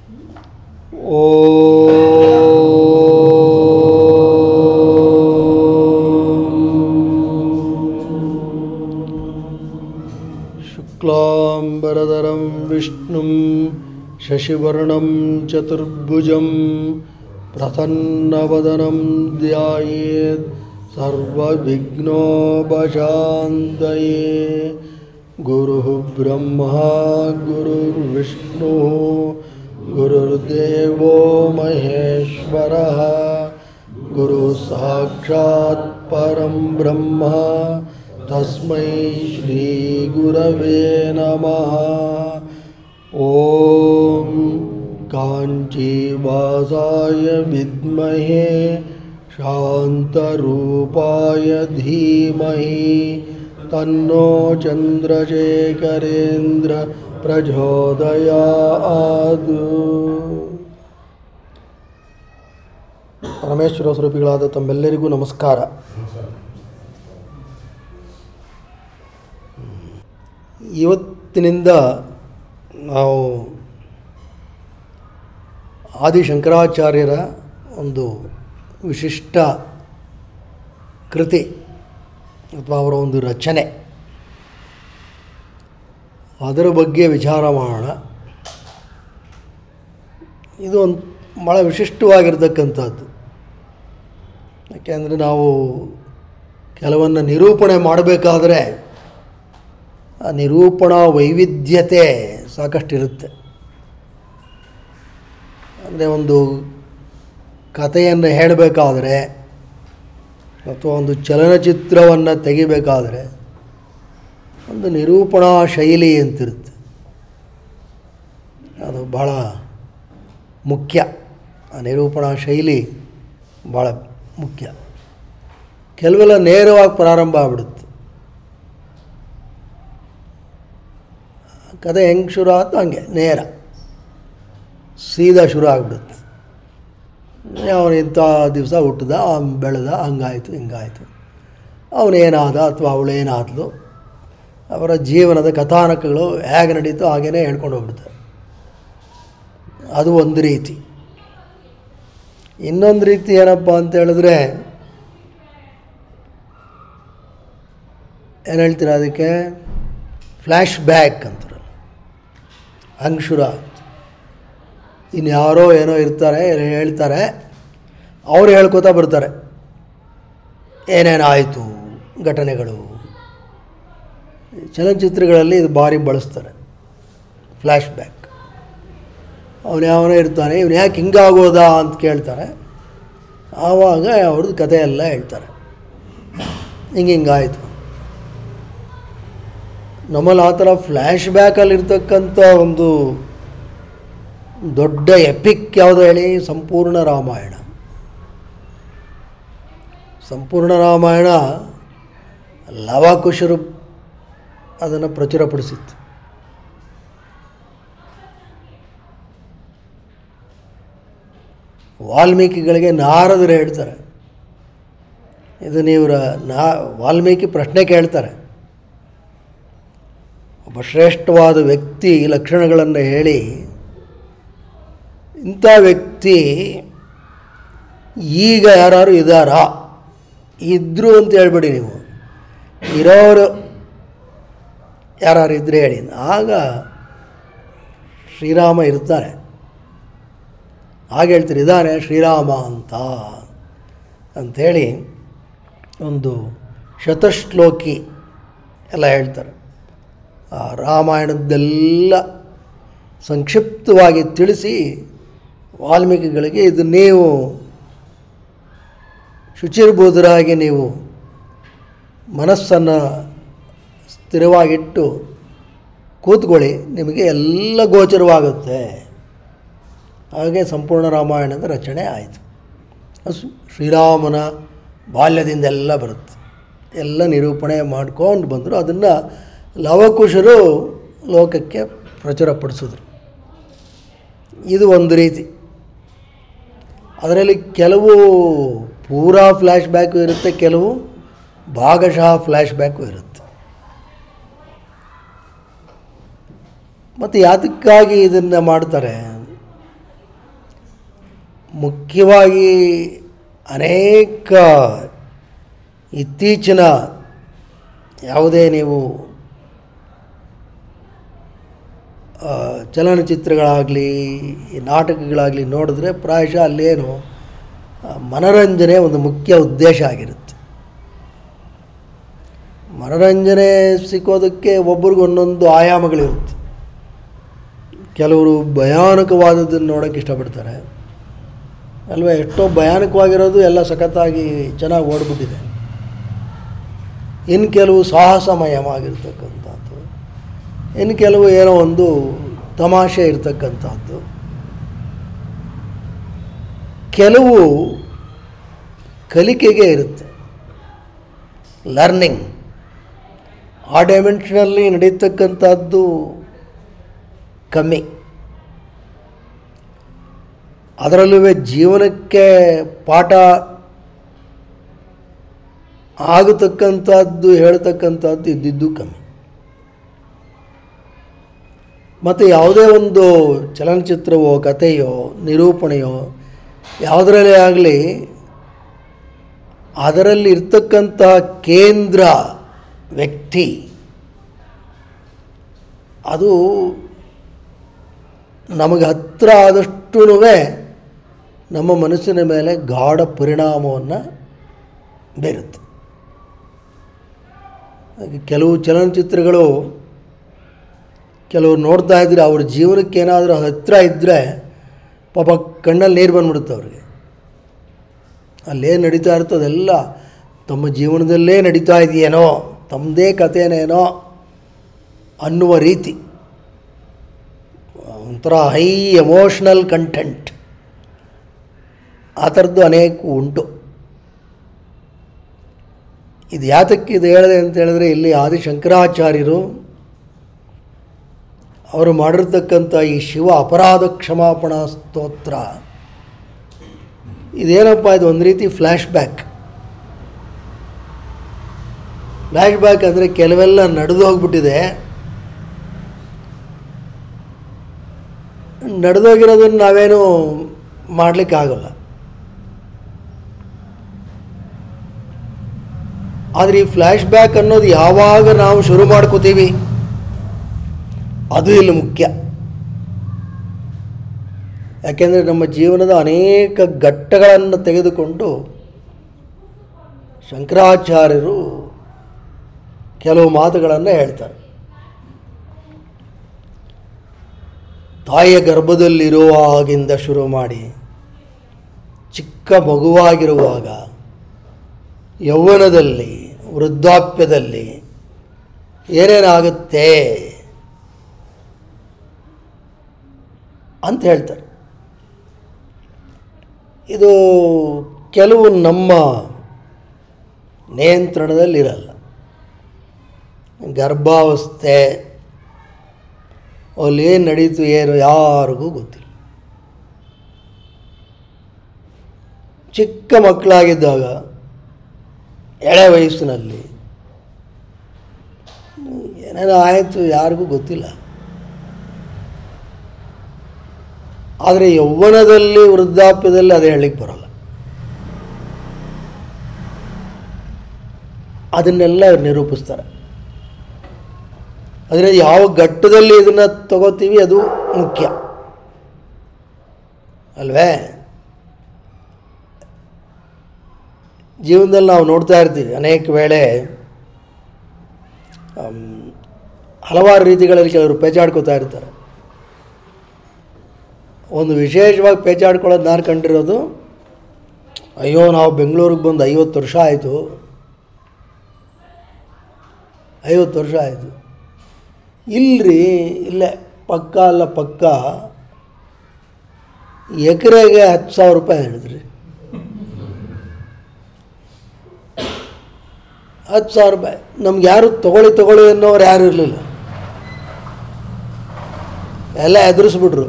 शुक्लाम्बरधरं विष्णुं शशिवर्णं चतुर्भुजं प्रसन्नवदनं ध्यायेत् सर्वविघ्नोपशान्तये गुरुः ब्रह्मा गुरुर्विष्णुः गुरुर्देवो महेश्वरः गुरुः साक्षात् परं ब्रह्म तस्मै श्रीगुरवे नमः ॐ काञ्चीवासाय विद्महे शान्तरूपाय धीमहि तन्नो चन्द्रशेखरेन्द्र ಪ್ರಚೋದಯಾದು ಪರಮೇಶ್ವರ ಸ್ವರೂಪಿಗಳಾದ ತಮ್ಮೆಲ್ಲರಿಗೂ ನಮಸ್ಕಾರ ಇವತ್ತಿನಿಂದ ನಾವು ಆದಿಶಂಕರಾಚಾರ್ಯರ ಒಂದು ವಿಶಿಷ್ಟ ಕೃತಿ ಅಥವಾ ಅವರ ಒಂದು ರಚನೆ ಅದರ ಬಗ್ಗೆ ವಿಚಾರ ಮಾಡೋಣ ಇದು ಒಂದು ಭಾಳ ವಿಶಿಷ್ಟವಾಗಿರ್ತಕ್ಕಂಥದ್ದು ಯಾಕೆಂದರೆ ನಾವು ಕೆಲವನ್ನು ನಿರೂಪಣೆ ಮಾಡಬೇಕಾದ್ರೆ ಆ ನಿರೂಪಣಾ ವೈವಿಧ್ಯತೆ ಸಾಕಷ್ಟಿರುತ್ತೆ ಅಂದರೆ ಒಂದು ಕಥೆಯನ್ನು ಹೇಳಬೇಕಾದ್ರೆ ಅಥವಾ ಒಂದು ಚಲನಚಿತ್ರವನ್ನು ತೆಗಿಬೇಕಾದ್ರೆ ಒಂದು ನಿರೂಪಣಾ ಶೈಲಿ ಅಂತಿರುತ್ತೆ ಅದು ಭಾಳ ಮುಖ್ಯ ಆ ನಿರೂಪಣಾ ಶೈಲಿ ಭಾಳ ಮುಖ್ಯ ಕೆಲವೆಲ್ಲ ನೇರವಾಗಿ ಪ್ರಾರಂಭ ಆಗ್ಬಿಡುತ್ತೆ ಕತೆ ಹೆಂಗೆ ಶುರು ಆಯ್ತು ಹಂಗೆ ನೇರ ಸೀದಾ ಶುರು ಆಗಿಬಿಡುತ್ತೆ ಅವನು ಇಂಥ ದಿವಸ ಹುಟ್ಟಿದ ಅವ್ನು ಬೆಳೆದ ಹಂಗಾಯಿತು ಹಿಂಗಾಯಿತು ಅವನೇನಾದ ಅಥವಾ ಅವಳೇನಾದ್ಲು ಅವರ ಜೀವನದ ಕಥಾನಕಗಳು ಹೇಗೆ ನಡೀತೋ ಹಾಗೇ ಹೇಳ್ಕೊಂಡು ಹೋಗ್ಬಿಡ್ತಾರೆ ಅದು ಒಂದು ರೀತಿ ಇನ್ನೊಂದು ರೀತಿ ಏನಪ್ಪ ಅಂತ ಹೇಳಿದ್ರೆ ಏನು ಹೇಳ್ತೀರ ಅದಕ್ಕೆ ಫ್ಲ್ಯಾಶ್ ಬ್ಯಾಕ್ ಅಂತಾರೆ ಹಂಗೆ ಶುರು ಆಗುತ್ತೆ ಇನ್ನು ಯಾರೋ ಏನೋ ಇರ್ತಾರೆ ಹೇಳ್ತಾರೆ ಅವ್ರು ಹೇಳ್ಕೊತಾ ಬರ್ತಾರೆ ಏನೇನಾಯಿತು ಘಟನೆಗಳು ಚಲನಚಿತ್ರಗಳಲ್ಲಿ ಇದು ಭಾರಿ ಬಳಸ್ತಾರೆ ಫ್ಲ್ಯಾಶ್ ಬ್ಯಾಕ್ ಅವನು ಯಾವನೋ ಇರ್ತಾನೆ ಇವನು ಯಾಕೆ ಹಿಂಗಾಗೋದಾ ಅಂತ ಕೇಳ್ತಾರೆ ಆವಾಗ ಅವ್ರದ್ದು ಕಥೆ ಎಲ್ಲ ಹೇಳ್ತಾರೆ ಹಿಂಗೆ ಹಿಂಗಾಯಿತು ನಮ್ಮಲ್ಲಿ ಆ ಥರ ಫ್ಲ್ಯಾಶ್ ಬ್ಯಾಕಲ್ಲಿರ್ತಕ್ಕಂಥ ಒಂದು ದೊಡ್ಡ ಎಪಿಕ್ ಯಾವುದು ಹೇಳಿ ಸಂಪೂರ್ಣ ರಾಮಾಯಣ ಸಂಪೂರ್ಣ ರಾಮಾಯಣ ಲವಕುಶರು ಅದನ್ನು ಪ್ರಚುರಪಡಿಸಿತ್ತು ವಾಲ್ಮೀಕಿಗಳಿಗೆ ನಾರದರು ಹೇಳ್ತಾರೆ ಇದು ನೀವು ನಾ ವಾಲ್ಮೀಕಿ ಪ್ರಶ್ನೆ ಕೇಳ್ತಾರೆ ಒಬ್ಬ ಶ್ರೇಷ್ಠವಾದ ವ್ಯಕ್ತಿ ಲಕ್ಷಣಗಳನ್ನು ಹೇಳಿ ಇಂಥ ವ್ಯಕ್ತಿ ಈಗ ಯಾರು ಇದ್ದಾರಾ ಇದ್ದರು ಅಂತ ಹೇಳ್ಬೇಡಿ ನೀವು ಇರೋರು ಯಾರು ಇದ್ರೆ ಹೇಳಿ ಆಗ ಶ್ರೀರಾಮ ಇರ್ತಾರೆ ಹಾಗೆ ಹೇಳ್ತೀರಿ ಇದ್ದಾನೆ ಶ್ರೀರಾಮ ಅಂತ ಅಂಥೇಳಿ ಒಂದು ಶತಶ್ಲೋಕಿ ಎಲ್ಲ ಹೇಳ್ತಾರೆ ಆ ರಾಮಾಯಣದ್ದೆಲ್ಲ ಸಂಕ್ಷಿಪ್ತವಾಗಿ ತಿಳಿಸಿ ವಾಲ್ಮೀಕಿಗಳಿಗೆ ಇದು ನೀವು ಶುಚಿರ್ಬೋಧರಾಗಿ ನೀವು ಮನಸ್ಸನ್ನು ಸ್ಥಿರವಾಗಿಟ್ಟು ಕೂತ್ಕೊಳ್ಳಿ ನಿಮಗೆ ಎಲ್ಲ ಗೋಚರವಾಗುತ್ತೆ ಹಾಗೆ ಸಂಪೂರ್ಣ ರಾಮಾಯಣದ ರಚನೆ ಆಯಿತು ಅದು ಶ್ರೀರಾಮನ ಬಾಲ್ಯದಿಂದೆಲ್ಲ ಬರುತ್ತೆ ಎಲ್ಲ ನಿರೂಪಣೆ ಮಾಡ್ಕೊಂಡು ಬಂದರು ಅದನ್ನು ಲವಕುಶರು ಲೋಕಕ್ಕೆ ಪ್ರಚುರಪಡಿಸಿದ್ರು ಇದು ಒಂದು ರೀತಿ ಅದರಲ್ಲಿ ಕೆಲವು ಪೂರಾ ಫ್ಲ್ಯಾಶ್ ಬ್ಯಾಕು ಇರುತ್ತೆ ಕೆಲವು ಭಾಗಶಃ ಫ್ಲ್ಯಾಶ್ ಬ್ಯಾಕು ಇರುತ್ತೆ ಮತ್ತು ಯಾತಕ್ಕಾಗಿ ಇದನ್ನು ಮಾಡ್ತಾರೆ ಮುಖ್ಯವಾಗಿ ಅನೇಕ ಇತ್ತೀಚಿನ ಯಾವುದೇ ನೀವು ಆ, ಚಲನಚಿತ್ರಗಳಾಗಲಿ ನಾಟಕಗಳಾಗಲಿ ನೋಡಿದ್ರೆ ಪ್ರಾಯಶಃ ಅಲ್ಲೇನು ಆ, ಮನರಂಜನೆ ಒಂದು ಮುಖ್ಯ ಉದ್ದೇಶ ಆಗಿರುತ್ತೆ ಮನರಂಜನೆ ಸಿಕ್ಕೋದಕ್ಕೆ ಒಬ್ರಿಗೂ ಒಂದೊಂದು ಆಯಾಮಗಳಿರುತ್ತೆ ಕೆಲವರು ಭಯಾನಕವಾದದ್ದನ್ನು ನೋಡೋಕ್ಕೆ ಇಷ್ಟಪಡ್ತಾರೆ ಅಲ್ವಾ ಎಷ್ಟೋ ಭಯಾನಕವಾಗಿರೋದು ಎಲ್ಲ ಸಖತ್ತಾಗಿ ಚೆನ್ನಾಗಿ ಓಡ್ಬಿಟ್ಟಿದೆ ಇನ್ನು ಕೆಲವು ಸಾಹಸಮಯವಾಗಿರ್ತಕ್ಕಂಥದ್ದು ಇನ್ನು ಕೆಲವು ಏನೋ ಒಂದು ತಮಾಷೆ ಇರ್ತಕ್ಕಂಥದ್ದು ಕೆಲವು ಕಲಿಕೆಗೆ ಇರುತ್ತೆ ಲರ್ನಿಂಗ್ ಆ ಡೈಮೆನ್ಷನಲ್ಲಿ ನಡೀತಕ್ಕಂಥದ್ದು ಕಮ್ಮಿ ಅದರಲ್ಲೂ ಜೀವನಕ್ಕೆ ಪಾಠ ಆಗತಕ್ಕಂಥದ್ದು ಹೇಳ್ತಕ್ಕಂಥದ್ದು ಇದ್ದಿದ್ದು ಕಮ್ಮಿ ಮತ್ತು ಯಾವುದೇ ಒಂದು ಚಲನಚಿತ್ರವೋ ಕಥೆಯೋ ನಿರೂಪಣೆಯೋ ಯಾವುದರಲ್ಲೇ ಆಗಲಿ ಅದರಲ್ಲಿ ಇರ್ತಕ್ಕಂತಹ ಕೇಂದ್ರ ವ್ಯಕ್ತಿ ಅದು ನಮಗೆ ಹತ್ತಿರ ಆದಷ್ಟೂ ನಮ್ಮ ಮನಸ್ಸಿನ ಮೇಲೆ ಗಾಢ ಪರಿಣಾಮವನ್ನು ಬೀರುತ್ತೆ ಹಾಗೆ ಕೆಲವು ಚಲನಚಿತ್ರಗಳು ಕೆಲವರು ನೋಡ್ತಾ ಇದ್ರೆ ಅವ್ರ ಜೀವನಕ್ಕೆ ಏನಾದರೂ ಹತ್ತಿರ ಇದ್ದರೆ ಪಾಪ ಕಣ್ಣಲ್ಲಿ ನೀರು ಬಂದ್ಬಿಡುತ್ತೆ ಅವ್ರಿಗೆ ಅಲ್ಲೇನು ನಡೀತಾ ಇರುತ್ತೋ ಅದೆಲ್ಲ ತಮ್ಮ ಜೀವನದಲ್ಲೇ ನಡೀತಾ ಇದೆಯೇನೋ ತಮ್ಮದೇ ಕಥೆನೇನೋ ಅನ್ನುವ ರೀತಿ ಒಂಥರ ಹೈ ಎಮೋಷ್ನಲ್ ಕಂಟೆಂಟ್ ಆ ಥರದ್ದು ಅನೇಕ ಉಂಟು ಇದು ಯಾತಕ್ಕೆ ಇದು ಹೇಳಿದೆ ಅಂತ ಹೇಳಿದ್ರೆ ಇಲ್ಲಿ ಆದಿಶಂಕರಾಚಾರ್ಯರು ಅವರು ಮಾಡಿರ್ತಕ್ಕಂಥ ಈ ಶಿವ ಅಪರಾಧ ಕ್ಷಮಾಪಣಾ ಸ್ತೋತ್ರ ಇದೇನಪ್ಪ ಇದು ಒಂದು ರೀತಿ ಫ್ಲ್ಯಾಶ್ ಬ್ಯಾಕ್ ಫ್ಲ್ಯಾಶ್ ಬ್ಯಾಕ್ ಅಂದರೆ ಕೆಲವೆಲ್ಲ ನಡೆದು ಹೋಗ್ಬಿಟ್ಟಿದೆ ನಡೆದೋಗಿರೋದನ್ನು ನಾವೇನು ಮಾಡಲಿಕ್ಕಾಗಲ್ಲ ಆದರೆ ಈ ಫ್ಲ್ಯಾಶ್ ಬ್ಯಾಕ್ ಅನ್ನೋದು ಯಾವಾಗ ನಾವು ಶುರು ಮಾಡ್ಕೋತೀವಿ ಅದು ಇಲ್ಲಿ ಮುಖ್ಯ ಯಾಕೆಂದರೆ ನಮ್ಮ ಜೀವನದ ಅನೇಕ ಘಟ್ಟಗಳನ್ನು ತೆಗೆದುಕೊಂಡು ಶಂಕರಾಚಾರ್ಯರು ಕೆಲವು ಮಾತುಗಳನ್ನು ಹೇಳ್ತಾರೆ ತಾಯಿಯ ಗರ್ಭದಲ್ಲಿರುವಾಗಿಂದ ಶುರು ಮಾಡಿ ಚಿಕ್ಕ ಮಗುವಾಗಿರುವಾಗ ಯೌವನದಲ್ಲಿ ವೃದ್ಧಾಪ್ಯದಲ್ಲಿ ಏನೇನಾಗುತ್ತೆ ಅಂತ ಹೇಳ್ತಾರೆ ಇದು ಕೆಲವು ನಮ್ಮ ನಿಯಂತ್ರಣದಲ್ಲಿರಲ್ಲ ಗರ್ಭಾವಸ್ಥೆ ಅಲ್ಲಿ ಏನು ನಡೀತು ಏನು ಯಾರಿಗೂ ಗೊತ್ತಿಲ್ಲ ಚಿಕ್ಕ ಮಕ್ಕಳಾಗಿದ್ದಾಗ ಎಳೆ ವಯಸ್ಸಿನಲ್ಲಿ ಏನೇನೋ ಆಯಿತು ಯಾರಿಗೂ ಗೊತ್ತಿಲ್ಲ ಆದರೆ ಯೌವನದಲ್ಲಿ ವೃದ್ಧಾಪ್ಯದಲ್ಲಿ ಅದು ಹೇಳಲಿಕ್ಕೆ ಬರೋಲ್ಲ ಅದನ್ನೆಲ್ಲ ಅವ್ರು ನಿರೂಪಿಸ್ತಾರೆ ಆದರೆ ಯಾವ ಘಟ್ಟದಲ್ಲಿ ಇದನ್ನು ತಗೋತೀವಿ ಅದು ಮುಖ್ಯ ಅಲ್ವೇ ಜೀವನದಲ್ಲಿ ನಾವು ನೋಡ್ತಾ ಇರ್ತೀವಿ ಅನೇಕ ವೇಳೆ ಆಮ್, ಹಲವಾರು ರೀತಿಗಳಲ್ಲಿ ಕೆಲವರು ಪೇಚಾಡ್ಕೋತಾ ಇರ್ತಾರೆ ಒಂದು ವಿಶೇಷವಾಗಿ ಪೇಚಾಡ್ಕೊಳ್ಳೋದು ನಾನು ಕಂಡಿರೋದು ಅಯ್ಯೋ ನಾವು ಬೆಂಗಳೂರಿಗೆ ಬಂದು ಐವತ್ತು ವರ್ಷ ಆಯಿತು ಐವತ್ತು ವರ್ಷ ಆಯಿತು ಇಲ್ರಿ ಇಲ್ಲೇ ಪಕ್ಕ ಅಲ್ಲ ಪಕ್ಕ ಎಕರೆಗೆ ಹತ್ತು ಸಾವಿರ ರೂಪಾಯಿ ಹೇಳಿದ್ರಿ ಹತ್ತು ಸಾವಿರ ರೂಪಾಯಿ ನಮ್ಗೆ ಯಾರು ತಗೊಳ್ಳಿ ತಗೊಳ್ಳಿ ಅನ್ನೋರು ಯಾರು ಇರಲಿಲ್ಲ ಎಲ್ಲ ಎದುರಿಸ್ಬಿಟ್ರು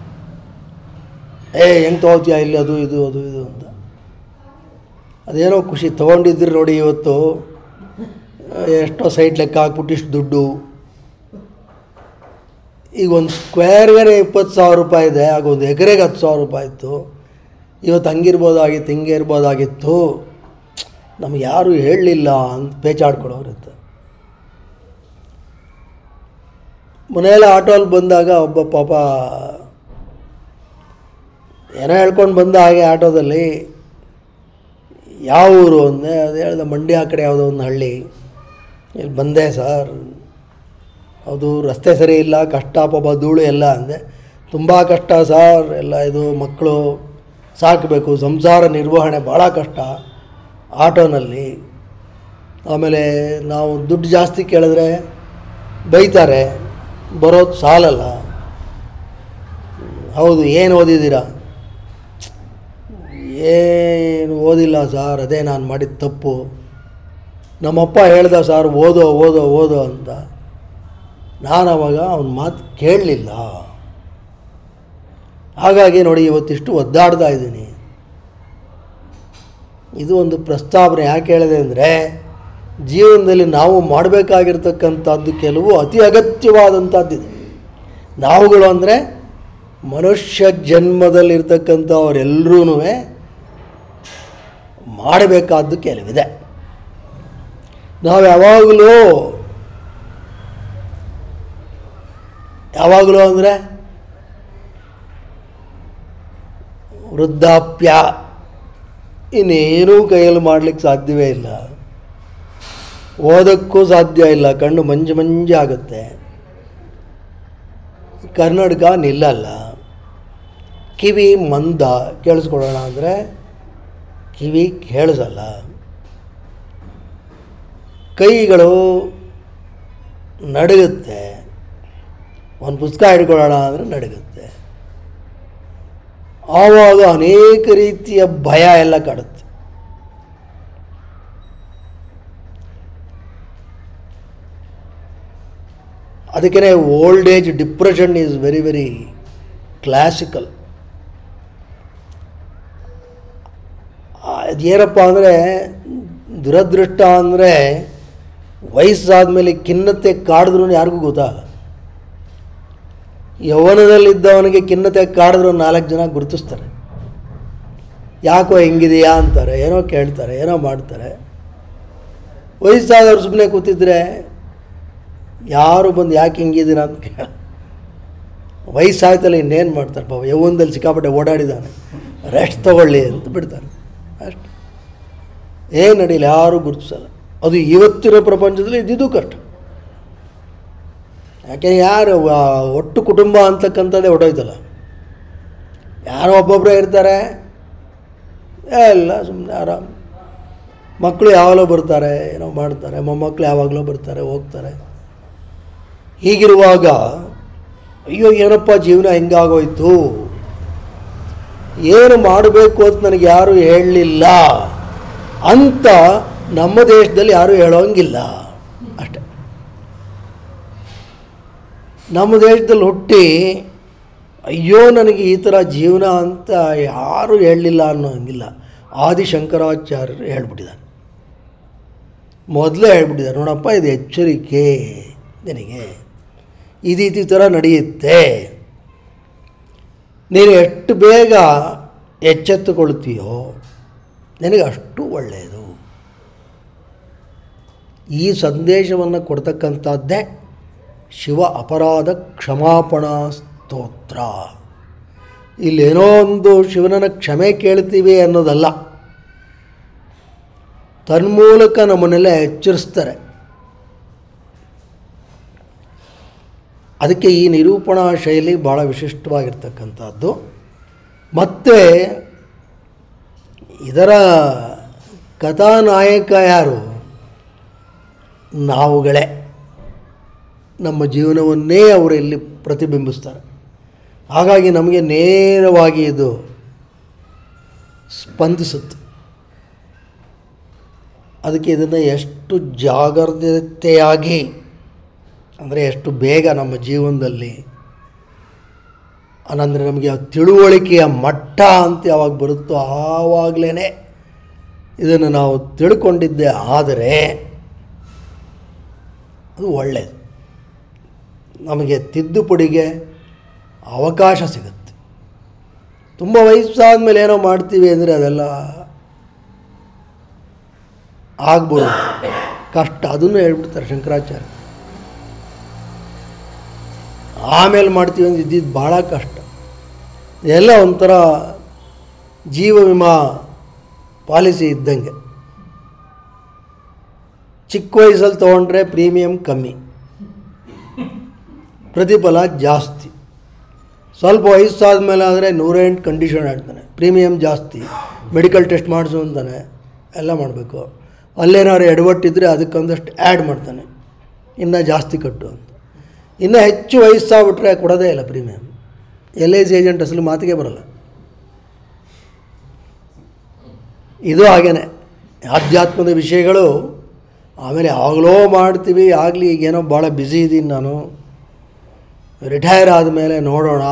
ಏ ಹೆಂಗೆ ತೊಗೊಳ್ತೀಯ ಇಲ್ಲಿ ಅದು ಇದು ಅದು ಇದು ಅಂತ ಅದೇನೋ ಖುಷಿ ತೊಗೊಂಡಿದ್ರಿ ನೋಡಿ ಇವತ್ತು ಎಷ್ಟೋ ಸೈಟ್ ಲೆಕ್ಕ ಹಾಕ್ಬಿಟ್ಟು ಇಷ್ಟು ದುಡ್ಡು ಈಗ ಒಂದು ಸ್ಕ್ವೇರ್ಗೆ ಇಪ್ಪತ್ತು ಸಾವಿರ ರೂಪಾಯಿ ಇದೆ ಆಗ ಒಂದು ಎಕರೆಗೆ ಹತ್ತು ಸಾವಿರ ರೂಪಾಯಿ ಇತ್ತು ಇವತ್ತು ಹಂಗಿರ್ಬೋದಾಗಿತ್ತು ಹಿಂಗೆ ಇರ್ಬೋದಾಗಿತ್ತು ನಮ್ಗೆ ಯಾರೂ ಹೇಳಲಿಲ್ಲ ಅಂತ ಪೇಚಾಡ್ಕೊಳ್ಳೋರಿತ್ತು ಮನೆಯಲ್ಲಿ ಆಟೋಲ್ಲಿ ಬಂದಾಗ ಒಬ್ಬ ಪಾಪ ಏನೋ ಹೇಳ್ಕೊಂಡು ಬಂದ ಹಾಗೆ ಆಟೋದಲ್ಲಿ ಯಾವ ಊರು ಅಂದೆ ಅದು ಹೇಳ್ದೆ ಮಂಡ್ಯ ಆ ಕಡೆ ಯಾವುದೋ ಒಂದು ಹಳ್ಳಿ ಇಲ್ಲಿ ಬಂದೆ ಸರ್ ಅದು ರಸ್ತೆ ಸರಿ ಇಲ್ಲ ಕಷ್ಟ ಪಾಪ ಧೂಳು ಎಲ್ಲ ಅಂದೆ ತುಂಬ ಕಷ್ಟ ಸರ್ ಎಲ್ಲ ಇದು ಮಕ್ಕಳು ಸಾಕಬೇಕು ಸಂಸಾರ ನಿರ್ವಹಣೆ ಭಾಳ ಕಷ್ಟ ಆಟೋನಲ್ಲಿ ಆಮೇಲೆ ನಾವು ದುಡ್ಡು ಜಾಸ್ತಿ ಕೇಳಿದ್ರೆ ಬೈತಾರೆ ಬರೋದು ಸಾಲಲ್ಲ ಹೌದು ಏನು ಓದಿದ್ದೀರಾ ಏನು ಓದಿಲ್ಲ ಸಾರ್ ಅದೇ ನಾನು ಮಾಡಿದ ತಪ್ಪು ನಮ್ಮಪ್ಪ ಹೇಳ್ದ ಸರ್ ಓದೋ ಓದೋ ಓದೋ ಅಂತ ನಾನು ಅವಾಗ ಅವನ ಮಾತು ಕೇಳಲಿಲ್ಲ ಹಾಗಾಗಿ ನೋಡಿ ಇವತ್ತಿಷ್ಟು ಒದ್ದಾಡ್ತಾ ಇದ್ದೀನಿ ಇದು ಒಂದು ಪ್ರಸ್ತಾವನೆ ಯಾಕೆ ಹೇಳಿದೆ ಅಂದರೆ ಜೀವನದಲ್ಲಿ ನಾವು ಮಾಡಬೇಕಾಗಿರ್ತಕ್ಕಂಥದ್ದು ಕೆಲವು ಅತಿ ಅಗತ್ಯವಾದಂಥದ್ದಿದೆ ನಾವುಗಳು ಅಂದರೆ ಮನುಷ್ಯ ಜನ್ಮದಲ್ಲಿರ್ತಕ್ಕಂಥವರೆಲ್ಲರೂ ಮಾಡಬೇಕಾದ್ದು ಕೆಲವಿದೆ ನಾವು ಯಾವಾಗಲೂ ಯಾವಾಗಲೂ ಅಂದರೆ ವೃದ್ಧಾಪ್ಯ ಇನ್ನೇನೂ ಕೈಯಲ್ಲಿ ಮಾಡಲಿಕ್ಕೆ ಸಾಧ್ಯವೇ ಇಲ್ಲ ಓದೋಕ್ಕೂ ಸಾಧ್ಯ ಇಲ್ಲ ಕಣ್ಣು ಮಂಜು ಮಂಜು ಆಗುತ್ತೆ ಕನ್ನಡಕ ನಿಲ್ಲಲ್ಲ ಕಿವಿ ಮಂದ ಕೇಳಿಸ್ಕೊಳ್ಳೋಣ ಅಂದರೆ ಕಿವಿ ಕೇಳಿಸಲ್ಲ ಕೈಗಳು ನಡುಗುತ್ತೆ ಒಂದು ಪುಸ್ತಕ ಹಿಡ್ಕೊಳ್ಳೋಣ ಅಂದರೆ ನಡುಗುತ್ತೆ ಆವಾಗ ಅನೇಕ ರೀತಿಯ ಭಯ ಎಲ್ಲ ಕಾಡುತ್ತೆ ಅದಕ್ಕೆ old age depression is very very classical ಅದೇನಪ್ಪ ಅಂದರೆ ದುರದೃಷ್ಟ ಅಂದರೆ ವಯಸ್ಸಾದಮೇಲೆ ಖಿನ್ನತೆ ಕಾಡಿದ್ರೂ ಯಾರಿಗೂ ಗೊತ್ತಾಗಲ್ಲ ಯೌವನದಲ್ಲಿದ್ದವನಿಗೆ ಖಿನ್ನತೆ ಕಾಡಿದ್ರು ನಾಲ್ಕು ಜನ ಗುರುತಿಸ್ತಾರೆ ಯಾಕೋ ಹೆಂಗಿದೆಯಾ ಅಂತಾರೆ ಏನೋ ಕೇಳ್ತಾರೆ ಏನೋ ಮಾಡ್ತಾರೆ ವಯಸ್ಸಾದವ್ರು ಸುಮ್ಮನೆ ಕೂತಿದ್ರೆ ಯಾರು ಬಂದು ಯಾಕೆ ಹಿಂಗಿದ್ದೀರ ಅಂತ ಕೇಳ ವಯಸ್ಸಾಯ್ತಲ್ಲ ಇನ್ನೇನು ಮಾಡ್ತಾರೆ ಪಾಪ ಯೌವನದಲ್ಲಿ ಸಿಕ್ಕಾಪಟ್ಟೆ ಓಡಾಡಿದ್ದಾನೆ ರೆಸ್ಟ್ ತಗೊಳ್ಳಿ ಅಂತ ಬಿಡ್ತಾರೆ ಅಷ್ಟು ಏನು ನಡೀಲಿ ಯಾರೂ ಗುರುತಿಸಲ್ಲ ಅದು ಇವತ್ತಿನ ಪ್ರಪಂಚದಲ್ಲಿ ಇದ್ದಿದ್ದು ಕಷ್ಟ ಯಾಕೆ ಯಾರು ವ- ಒಟ್ಟು ಕುಟುಂಬ ಅಂತಕ್ಕಂಥದ್ದೇ ಹೊಟ್ಟೋಯ್ತಲ್ಲ ಯಾರೋ ಒಬ್ಬೊಬ್ಬರೇ ಇರ್ತಾರೆ ಎಲ್ಲ ಸುಮ್ಮನೆ ಆರಾಮ್ ಮಕ್ಕಳು ಯಾವಾಗಲೂ ಬರ್ತಾರೆ ಏನೋ ಮಾಡ್ತಾರೆ ಮೊಮ್ಮಕ್ಕಳು ಯಾವಾಗಲೂ ಬರ್ತಾರೆ ಹೋಗ್ತಾರೆ ಹೀಗಿರುವಾಗ ಅಯ್ಯೋ ಏನಪ್ಪ ಜೀವನ ಹೆಂಗಾಗೋಯ್ತು ಏನು ಮಾಡಬೇಕು ಅಂತ ನನಗೆ ಯಾರೂ ಹೇಳಲಿಲ್ಲ ಅಂತ ನಮ್ಮ ದೇಶದಲ್ಲಿ ಯಾರೂ ಹೇಳೋಂಗಿಲ್ಲ ಅಷ್ಟೆ ನಮ್ಮ ದೇಶದಲ್ಲಿ ಹುಟ್ಟಿ ಅಯ್ಯೋ ನನಗೆ ಈ ಥರ ಜೀವನ ಅಂತ ಯಾರೂ ಹೇಳಲಿಲ್ಲ ಅನ್ನೋಂಗಿಲ್ಲ ಆದಿಶಂಕರಾಚಾರ್ಯರು ಹೇಳ್ಬಿಟ್ಟಿದ್ದಾರೆ ಮೊದಲೇ ಹೇಳ್ಬಿಟ್ಟಿದ್ದಾರೆ ನೋಡಪ್ಪ ಇದು ಎಚ್ಚರಿಕೆ ನಿನಗೆ ಇದು ಈ ಥರ ನಡೆಯುತ್ತೆ ನೀನು ಎಷ್ಟು ಬೇಗ ಎಚ್ಚೆತ್ತುಕೊಳ್ತೀಯೋ ನಿನಗೆ ಅಷ್ಟು ಒಳ್ಳೆಯದು ಈ ಸಂದೇಶವನ್ನು ಕೊಡ್ತಕ್ಕಂಥದ್ದೇ ಶಿವ ಅಪರಾಧ ಕ್ಷಮಾಪಣಾ ಸ್ತೋತ್ರ ಇಲ್ಲೇನೋ ಒಂದು ಶಿವನನ್ನು ಕ್ಷಮೆ ಕೇಳ್ತೀವಿ ಅನ್ನೋದಲ್ಲ ತನ್ಮೂಲಕ ನಮ್ಮನ್ನೆಲ್ಲ ಎಚ್ಚರಿಸ್ತಾರೆ ಅದಕ್ಕೆ ಈ ನಿರೂಪಣಾ ಶೈಲಿ ಭಾಳ ವಿಶಿಷ್ಟವಾಗಿರ್ತಕ್ಕಂಥದ್ದು ಮತ್ತು ಇದರ ಕಥಾನಾಯಕ ಯಾರು ನಾವುಗಳೇ ನಮ್ಮ ಜೀವನವನ್ನೇ ಅವರು ಇಲ್ಲಿ ಪ್ರತಿಬಿಂಬಿಸ್ತಾರೆ ಹಾಗಾಗಿ ನಮಗೆ ನೇರವಾಗಿ ಇದು ಸ್ಪಂದಿಸುತ್ತೆ ಅದಕ್ಕೆ ಇದನ್ನು ಎಷ್ಟು ಜಾಗ್ರತೆಯಾಗಿ ಅಂದರೆ ಎಷ್ಟು ಬೇಗ ನಮ್ಮ ಜೀವನದಲ್ಲಿ ಅನ್ನಂದರೆ ನಮಗೆ ಆ ತಿಳುವಳಿಕೆಯ ಮಟ್ಟ ಅಂತ ಯಾವಾಗ ಬರುತ್ತೋ ಆವಾಗಲೇ ಇದನ್ನು ನಾವು ತಿಳ್ಕೊಂಡಿದ್ದೆ ಆದರೆ ಅದು ಒಳ್ಳೆಯದು ನಮಗೆ ತಿದ್ದುಪಡಿಗೆ ಅವಕಾಶ ಸಿಗುತ್ತೆ ತುಂಬ ವಯಸ್ಸಾದ ಮೇಲೆ ಏನೋ ಮಾಡ್ತೀವಿ ಅಂದರೆ ಅದೆಲ್ಲ ಆಗ್ಬೋದು ಕಷ್ಟ ಅದನ್ನು ಹೇಳ್ಬಿಡ್ತಾರೆ ಶಂಕರಾಚಾರ್ಯ ಆಮೇಲೆ ಮಾಡ್ತೀವಿ ಅಂದ್ರೆ ಇದ್ದಿದ್ದು ಭಾಳ ಕಷ್ಟ ಎಲ್ಲ ಒಂಥರ ಜೀವ ವಿಮಾ ಪಾಲಿಸಿ ಇದ್ದಂಗೆ ಚಿಕ್ಕ ವಯಸ್ಸಲ್ಲಿ ತೊಗೊಂಡ್ರೆ ಪ್ರೀಮಿಯಂ ಕಮ್ಮಿ ಪ್ರತಿಫಲ ಜಾಸ್ತಿ ಸ್ವಲ್ಪ ವಯಸ್ಸಾದ ಮೇಲೆ ಆದರೆ ನೂರೆಂಟು ಕಂಡೀಷನ್ ಹೇಳ್ತಾನೆ ಪ್ರೀಮಿಯಮ್ ಜಾಸ್ತಿ ಮೆಡಿಕಲ್ ಟೆಸ್ಟ್ ಮಾಡಿಸು ಅಂತಾನೆ ಎಲ್ಲ ಮಾಡಬೇಕು ಅಲ್ಲೇನಾದ್ರು ಎಡವಟ್ಟಿದ್ರೆ ಅದಕ್ಕೊಂದಷ್ಟು ಆ್ಯಡ್ ಮಾಡ್ತಾನೆ ಇನ್ನು ಜಾಸ್ತಿ ಕಟ್ಟು ಅಂತ ಇನ್ನು ಹೆಚ್ಚು ವಯಸ್ಸಾಗ್ಬಿಟ್ರೆ ಕೊಡೋದೇ ಇಲ್ಲ premium L I C agent ಅಸಲು ಮಾತಿಗೆ ಬರಲ್ಲ ಇದು ಹಾಗೇನೆ ಆಧ್ಯಾತ್ಮದ ವಿಷಯಗಳು ಆಮೇಲೆ ಯಾವಾಗಲೋ ಮಾಡ್ತೀವಿ ಆಗಲಿ ಈಗೇನೋ ಭಾಳ ಬ್ಯುಸಿ ಇದ್ದೀನಿ ನಾನು ರಿಟೈರ್ ಆದಮೇಲೆ ನೋಡೋಣ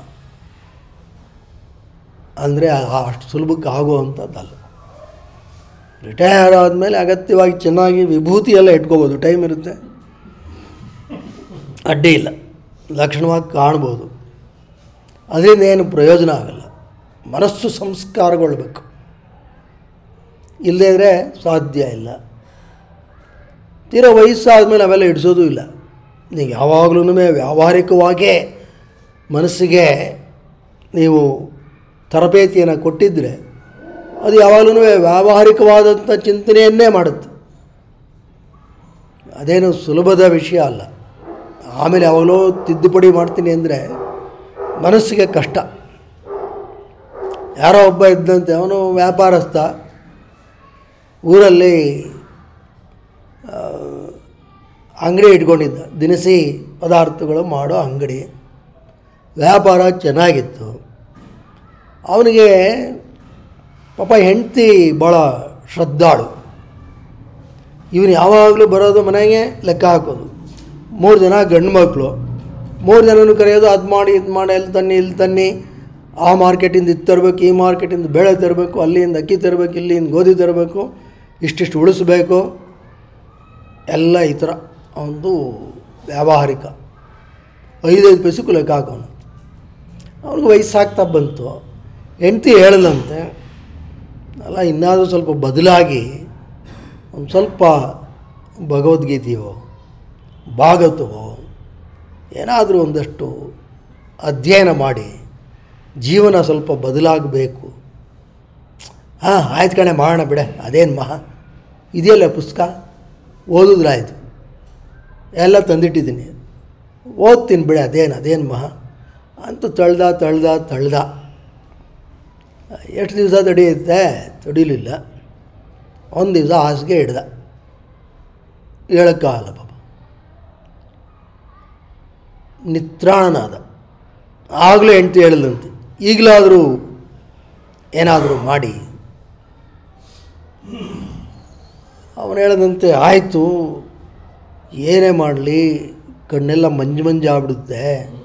ಅಂದರೆ ಅಷ್ಟು ಸುಲಭಕ್ಕೆ ಆಗುವಂಥದ್ದಲ್ಲ ರಿಟೈರ್ ಆದಮೇಲೆ ಅಗತ್ಯವಾಗಿ ಚೆನ್ನಾಗಿ ವಿಭೂತಿ ಎಲ್ಲ ಇಟ್ಕೋಬೋದು ಟೈಮ್ ಇರುತ್ತೆ ಅಡ್ಡಿ ಇಲ್ಲ ಲಕ್ಷಣವಾಗಿ ಕಾಣ್ಬೋದು ಅದರಿಂದ ಏನು ಪ್ರಯೋಜನ ಆಗಲ್ಲ ಮನಸ್ಸು ಸಂಸ್ಕಾರಗೊಳ್ಬೇಕು ಇಲ್ಲದೇ ಇದ್ದರೆ ಸಾಧ್ಯ ಇಲ್ಲ ತೀರಾ ವಯಸ್ಸಾದಮೇಲೆ ಅವೆಲ್ಲ ಇಡಿಸೋದು ಇಲ್ಲ ನೀವು ಯಾವಾಗಲೂ ವ್ಯಾವಹಾರಿಕವಾಗೇ ಮನಸ್ಸಿಗೆ ನೀವು ತರಬೇತಿಯನ್ನು ಕೊಟ್ಟಿದ್ದರೆ ಅದು ಯಾವಾಗಲೂ ವ್ಯಾವಹಾರಿಕವಾದಂಥ ಚಿಂತನೆಯನ್ನೇ ಮಾಡುತ್ತೆ ಅದೇನು ಸುಲಭದ ವಿಷಯ ಅಲ್ಲ ಆಮೇಲೆ ಯಾವಾಗಲೂ ತಿದ್ದುಪಡಿ ಮಾಡ್ತೀನಿ ಅಂದರೆ ಮನಸ್ಸಿಗೆ ಕಷ್ಟ ಯಾರೋ ಒಬ್ಬ ಇದ್ದಂತೆ ಅವನು ವ್ಯಾಪಾರಸ್ಥ ಊರಲ್ಲಿ ಅಂಗಡಿ ಇಟ್ಕೊಂಡಿದ್ದ ದಿನಸಿ ಪದಾರ್ಥಗಳು ಮಾಡೋ ಅಂಗಡಿ ವ್ಯಾಪಾರ ಚೆನ್ನಾಗಿತ್ತು ಅವನಿಗೆ ಪಾಪ ಹೆಂಡತಿ ಭಾಳ ಶ್ರದ್ಧಾಳು ಇವನು ಯಾವಾಗಲೂ ಬರೋದು ಮನೆಗೆ ಲೆಕ್ಕ ಹಾಕೋದು ಮೂರು ಜನ ಗಂಡು ಮಕ್ಕಳು ಮೂರು ಜನನು ಕರೆಯೋದು ಅದು ಮಾಡಿ ಇದು ಮಾಡಿ ಅಲ್ಲಿ ತನ್ನಿ ಇಲ್ಲಿ ತನ್ನಿ ಆ ಮಾರ್ಕೆಟಿಂದ ಇದು ತರಬೇಕು ಈ ಮಾರ್ಕೆಟಿಂದ ಬೇಳೆ ತರಬೇಕು ಅಲ್ಲಿಂದ ಅಕ್ಕಿ ತರಬೇಕು ಇಲ್ಲಿಂದ ಗೋಧಿ ತರಬೇಕು ಇಷ್ಟಿಷ್ಟು ಉಳಿಸ್ಬೇಕು ಎಲ್ಲ ಈ ಥರ ಒಂದು ವ್ಯಾವಹಾರಿಕ ಐದೈದು ಪೈಸಕ್ಕೂ ಲೆಕ್ಕ ಹಾಕೋನು ಅವ್ನಿಗೆ ವಯಸ್ಸಾಗ್ತಾ ಬಂತು ಹೆಂಡ್ತಿ ಹೇಳದಂತೆ ಅಲ್ಲ ಇನ್ನಾದರೂ ಸ್ವಲ್ಪ ಬದಲಾಗಿ ಒಂದು ಸ್ವಲ್ಪ ಭಗವದ್ಗೀತೆಯೋ ಭಾಗವತವೋ ಏನಾದರೂ ಒಂದಷ್ಟು ಅಧ್ಯಯನ ಮಾಡಿ ಜೀವನ ಸ್ವಲ್ಪ ಬದಲಾಗಬೇಕು ಹಾಂ ಆಯ್ತು ಕಣೆ ಮಾಡೋಣ ಬಿಡೆ ಅದೇನು ಮಹಾ ಇದೆಯಲ್ಲ ಪುಸ್ತಕ ಓದಿದ್ರಾಯ್ತು ಎಲ್ಲ ತಂದಿಟ್ಟಿದ್ದೀನಿ ಓದ್ತೀನಿ ಬಿಡೆ ಅದೇನು ಅದೇನು ಮಹಾ ಅಂತೂ ತಳ್ದ ತಳ್ದ ತಳ್ದ ಎಷ್ಟು ದಿವಸ ತಡೆಯುತ್ತೆ ತಡಿಲಿಲ್ಲ ಒಂದು ದಿವಸ ಹಾಸಿಗೆ ಹಿಡ್ದ ಹೇಳೋಕ್ಕಾಗಲ್ಲ ಪಾಪ ನಿತ್ರಾಣನಾದ ಆಗಲೂ ಹೆಂಡ್ತಿ ಹೇಳಿದಂತೆ ಈಗಲಾದರೂ ಏನಾದರೂ ಮಾಡಿ ಅವನು ಹೇಳದಂತೆ ಆಯಿತು ಏನೇ ಮಾಡಲಿ ಕಣ್ಣೆಲ್ಲ ಮಂಜು ಮಂಜು ಆಗ್ಬಿಡುತ್ತೆ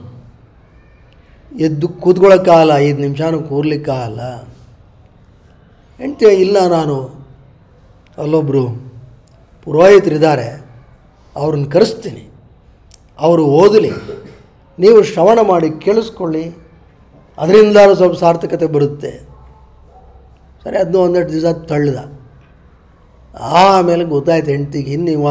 ಎದ್ದು ಕೂತ್ಕೊಳ್ಳೋಕ್ಕಾಗಲ್ಲ ಐದು ನಿಮಿಷನೂ ಕೂರ್ಲಿಕ್ಕಾಗಲ್ಲ ಹೆಂಡ್ತಿ ಇಲ್ಲ ನಾನು ಅಲ್ಲೊಬ್ಬರು ಪುರೋಹಿತರಿದ್ದಾರೆ ಅವ್ರನ್ನ ಕರೆಸ್ತೀನಿ ಅವರು ಓದಲಿ ನೀವು ಶ್ರವಣ ಮಾಡಿ ಕೇಳಿಸ್ಕೊಳ್ಳಿ ಅದರಿಂದಾದ್ರೂ ಸ್ವಲ್ಪ ಸಾರ್ಥಕತೆ ಬರುತ್ತೆ ಸರಿ ಅದನ್ನೂ ಒಂದೆರಡು ದಿವಸ ತಳ್ಳಿದ ಆಮೇಲೆ ಗೊತ್ತಾಯ್ತು ಹೆಂಡ್ತಿಗೆ ಇನ್ನಿವ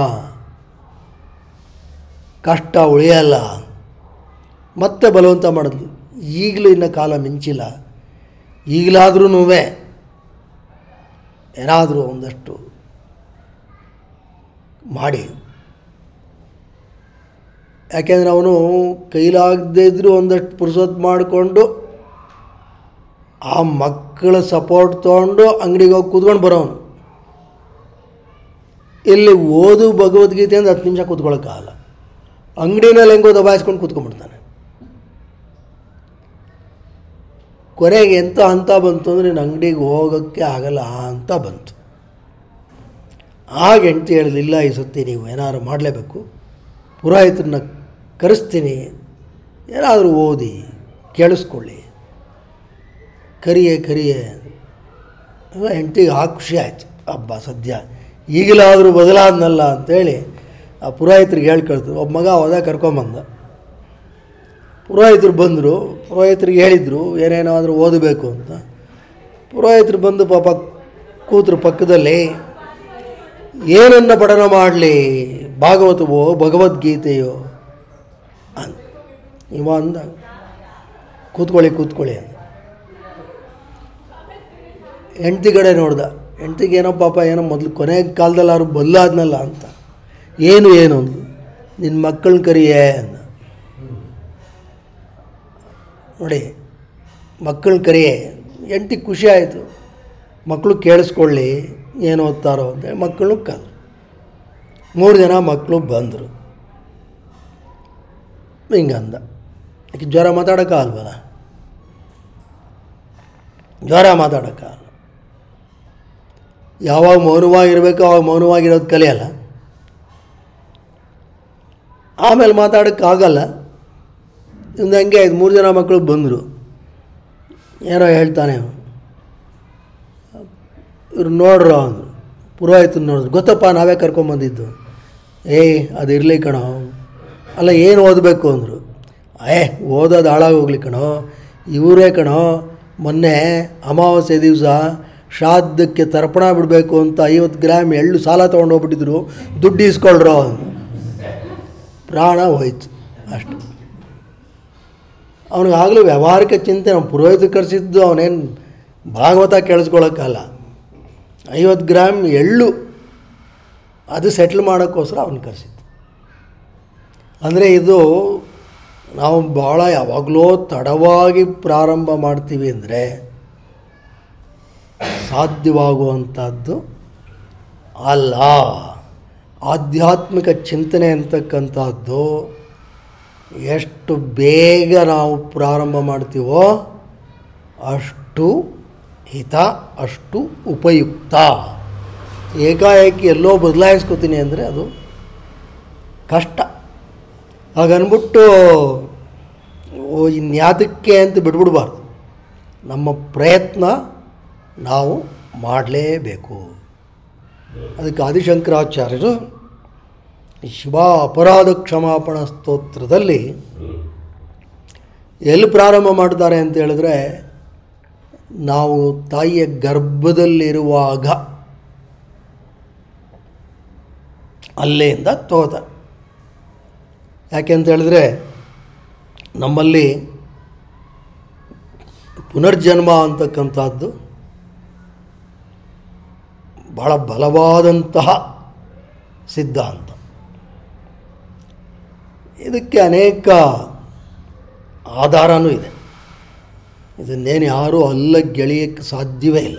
ಕಷ್ಟ ಉಳಿಯಲ್ಲ ಮತ್ತೆ ಬಲವಂತ ಮಾಡಿದ್ಲು ಈಗಲೂ ಇನ್ನು ಕಾಲ ಮಿಂಚಿಲ್ಲ ಈಗಲಾದ್ರೂ ಏನಾದರೂ ಒಂದಷ್ಟು ಮಾಡಿ ಯಾಕೆಂದರೆ ಅವನು ಕೈಲಾಗದೇ ಇದ್ದರೂ ಒಂದಷ್ಟು ಪುರ್ಸೊತ್ತು ಮಾಡಿಕೊಂಡು ಆ ಮಕ್ಕಳ ಸಪೋರ್ಟ್ ತೊಗೊಂಡು ಅಂಗಡಿಗೆ ಹೋಗಿ ಕೂತ್ಕೊಂಡು ಬರೋನು ಇಲ್ಲಿ ಓದು ಭಗವದ್ಗೀತೆ ಅಂದ್ರೆ ಹತ್ತು ನಿಮಿಷ ಕೂತ್ಕೊಳ್ಳೋಕ್ಕಾಗಲ್ಲ ಅಂಗಡಿನಲ್ಲಿ ಹೆಂಗೋ ದಬಾಯಿಸ್ಕೊಂಡು ಕೂತ್ಕೊಂಡ್ಬಿಡ್ತಾನೆ ಕೊನೆಗೆ ಎಂಥ ಹಂತ ಬಂತು ಅಂದರೆ ನೀನು ಅಂಗಡಿಗೆ ಹೋಗೋಕ್ಕೆ ಆಗಲ್ಲ ಅಂತ ಬಂತು ಆಗ ಹೆಂಡ್ತಿ ಹೇಳಿಲ್ಲ ಈ ಸತಿ ನೀವು ಏನಾದ್ರು ಮಾಡಲೇಬೇಕು ಪುರೋಹಿತರನ್ನ ಕರೆಸ್ತೀನಿ ಏನಾದರೂ ಓದಿ ಕೇಳಿಸ್ಕೊಳ್ಳಿ ಕರಿಯೇ ಕರಿಯೇ ಹೆಂಡ್ತಿಗೆ ಆ ಖುಷಿ ಆಯ್ತು ಹಬ್ಬ ಸದ್ಯ ಈಗಲಾದರೂ ಬದಲಾದ್ನಲ್ಲ ಅಂತೇಳಿ ಆ ಪುರೋಹಿತರಿಗೆ ಹೇಳಿ ಕಳ್ತು ಒಬ್ಬ ಮಗ ಹೋದ ಕರ್ಕೊಂಬಂದ ಪುರೋಹಿತರು ಬಂದರು ಪುರೋಹಿತರಿಗೆ ಹೇಳಿದರು ಏನೇನಾದರೂ ಓದಬೇಕು ಅಂತ ಪುರೋಹಿತರು ಬಂದು ಪಾಪ ಕೂತರು ಪಕ್ಕದಲ್ಲಿ ಏನನ್ನು ಪಠನ ಮಾಡಲಿ ಭಾಗವತವೋ ಭಗವದ್ಗೀತೆಯೋ ಅಂತ ಇವ ಅಂದ ಕೂತ್ಕೊಳ್ಳಿ ಕೂತ್ಕೊಳ್ಳಿ ಅಂದ ಹೆಂಡ್ತಿ ಕಡೆ ನೋಡ್ದ ಹೆಂಡ್ತಿಗೆ ಏನೋ ಪಾಪ ಏನೋ ಮೊದಲು ಕೊನೆ ಕಾಲದಲ್ಲಿ ಅವ್ರು ಬದಲಾದ್ನಲ್ಲ ಅಂತ ಏನು ಏನು ಅಂದ್ರು ನಿನ್ನ ಮಕ್ಕಳನ್ನ ಕರಿಯೇ ಅಂದ ನೋಡಿ ಮಕ್ಕಳನ್ನ ಕರಿಯೇ ಹೆಂಡ್ತಿ ಖುಷಿ ಆಯಿತು ಮಕ್ಕಳು ಕೇಳಿಸ್ಕೊಳ್ಳಿ ಏನು ಓದ್ತಾರೋ ಅಂತೇಳಿ ಮಕ್ಕಳು ಕದ್ರು ಮೂರು ಜನ ಮಕ್ಕಳು ಬಂದರು ಹಿಂಗಂದ ಯಾಕೆ ಜ್ವರ ಮಾತಾಡೋಕ್ಕಾಗಲ್ವಲ್ಲ ಜ್ವರ ಮಾತಾಡೋಕ್ಕಾಗಲ್ಲ ಯಾವಾಗ ಮೌನವಾಗಿರಬೇಕು ಅವಾಗ ಮೌನವಾಗಿರೋದು ಕಲಿಯಲ್ಲ ಆಮೇಲೆ ಮಾತಾಡೋಕ್ಕಾಗಲ್ಲ ಇನ್ನು ಹಂಗೆ ಆಯ್ತು ಮೂರು ಜನ ಮಕ್ಕಳು ಬಂದರು ಏನೋ ಹೇಳ್ತಾನೆ ಇವ್ರು ನೋಡ್ರು ಅಂದರು ಪುರೋಹಿತನ ನೋಡಿದ್ರು ಗೊತ್ತಪ್ಪ ನಾವೇ ಕರ್ಕೊಂಬಂದಿದ್ದು ಏಯ್ ಅದು ಇರಲಿ ಕಣೋ ಅಲ್ಲ ಏನು ಓದಬೇಕು ಅಂದರು ಏ ಓದೋದು ಹಾಳಾಗೋಗ್ಲಿ ಕಣೋ ಇವರೇ ಕಣೋ ಮೊನ್ನೆ ಅಮಾವಾಸ್ಯೆ ದಿವಸ ಶ್ರಾದ್ದಕ್ಕೆ ತರ್ಪಣ ಬಿಡಬೇಕು ಅಂತ ಐವತ್ತು ಗ್ರಾಮ್ ಎಳ್ಳು ಸಾಲ ತೊಗೊಂಡು ಹೋಗ್ಬಿಟ್ಟಿದ್ರು ದುಡ್ಡು ಇಸ್ಕೊಳ್ರೋ ಅಂದ್ರು. ಪ್ರಾಣ ಹೋಯ್ತು ಅಷ್ಟು ಅವನಿಗಾಗಲೂ ವ್ಯಾವಹಾರಿಕ ಚಿಂತೆ ಅವ್ನು ಪುರೋಹಿತ ಕರೆಸಿದ್ದು ಅವನೇನು ಭಾಗವತ ಕೇಳಿಸ್ಕೊಳಕ್ಕಲ್ಲ ಐವತ್ತು ಗ್ರಾಮ್ ಎಳ್ಳು ಅದು ಸೆಟ್ಲ್ ಮಾಡೋಕ್ಕೋಸ್ಕರ ಅವನು ಕರೆಸಿದ್ದು ಅಂದರೆ ಇದು ನಾವು ಭಾಳ ಯಾವಾಗಲೂ ತಡವಾಗಿ ಪ್ರಾರಂಭ ಮಾಡ್ತೀವಿ ಅಂದರೆ ಸಾಧ್ಯವಾಗುವಂಥದ್ದು ಅಲ್ಲ ಆಧ್ಯಾತ್ಮಿಕ ಚಿಂತನೆ ಅಂತಕ್ಕಂಥದ್ದು ಎಷ್ಟು ಬೇಗ ನಾವು ಪ್ರಾರಂಭ ಮಾಡ್ತೀವೋ ಅಷ್ಟು ಹಿತ ಅಷ್ಟು ಉಪಯುಕ್ತ ಏಕಾಏಕಿ ಎಲ್ಲೋ ಬದಲಾಯಿಸ್ಕೋತೀನಿ ಅಂದರೆ ಅದು ಕಷ್ಟ ಹಾಗನ್ಬಿಟ್ಟು ಓ ಇನ್ಯಾತಕ್ಕೆ ಅಂತ ಬಿಟ್ಬಿಡ್ಬಾರ್ದು ನಮ್ಮ ಪ್ರಯತ್ನ ನಾವು ಮಾಡಲೇಬೇಕು ಅದಕ್ಕೆ ಆದಿಶಂಕರಾಚಾರ್ಯರು ಈ ಶಿವ ಅಪರಾಧ ಕ್ಷಮಾಪಣ ಸ್ತೋತ್ರದಲ್ಲಿ ಎಲ್ಲಿ ಪ್ರಾರಂಭ ಮಾಡ್ತಾರೆ ಅಂತ ಹೇಳಿದ್ರೆ ನಾವು ತಾಯಿಯ ಗರ್ಭದಲ್ಲಿರುವಾಗ ಅಲ್ಲಿಂದ ತಗೋತಾರೆ ಯಾಕೆ ಅಂತ ಹೇಳಿದ್ರೆ ನಮ್ಮಲ್ಲಿ ಪುನರ್ಜನ್ಮ ಅಂತಕ್ಕಂಥದ್ದು ಬಹಳ ಬಲವಾದಂತಹ ಸಿದ್ಧಾಂತ ಇದಕ್ಕೆ ಅನೇಕ ಆಧಾರನೂ ಇದೆ ಇದನ್ನೇನು ಯಾರೂ ಅಲ್ಲ ಗೆಳೆಯಕ್ಕೆ ಸಾಧ್ಯವೇ ಇಲ್ಲ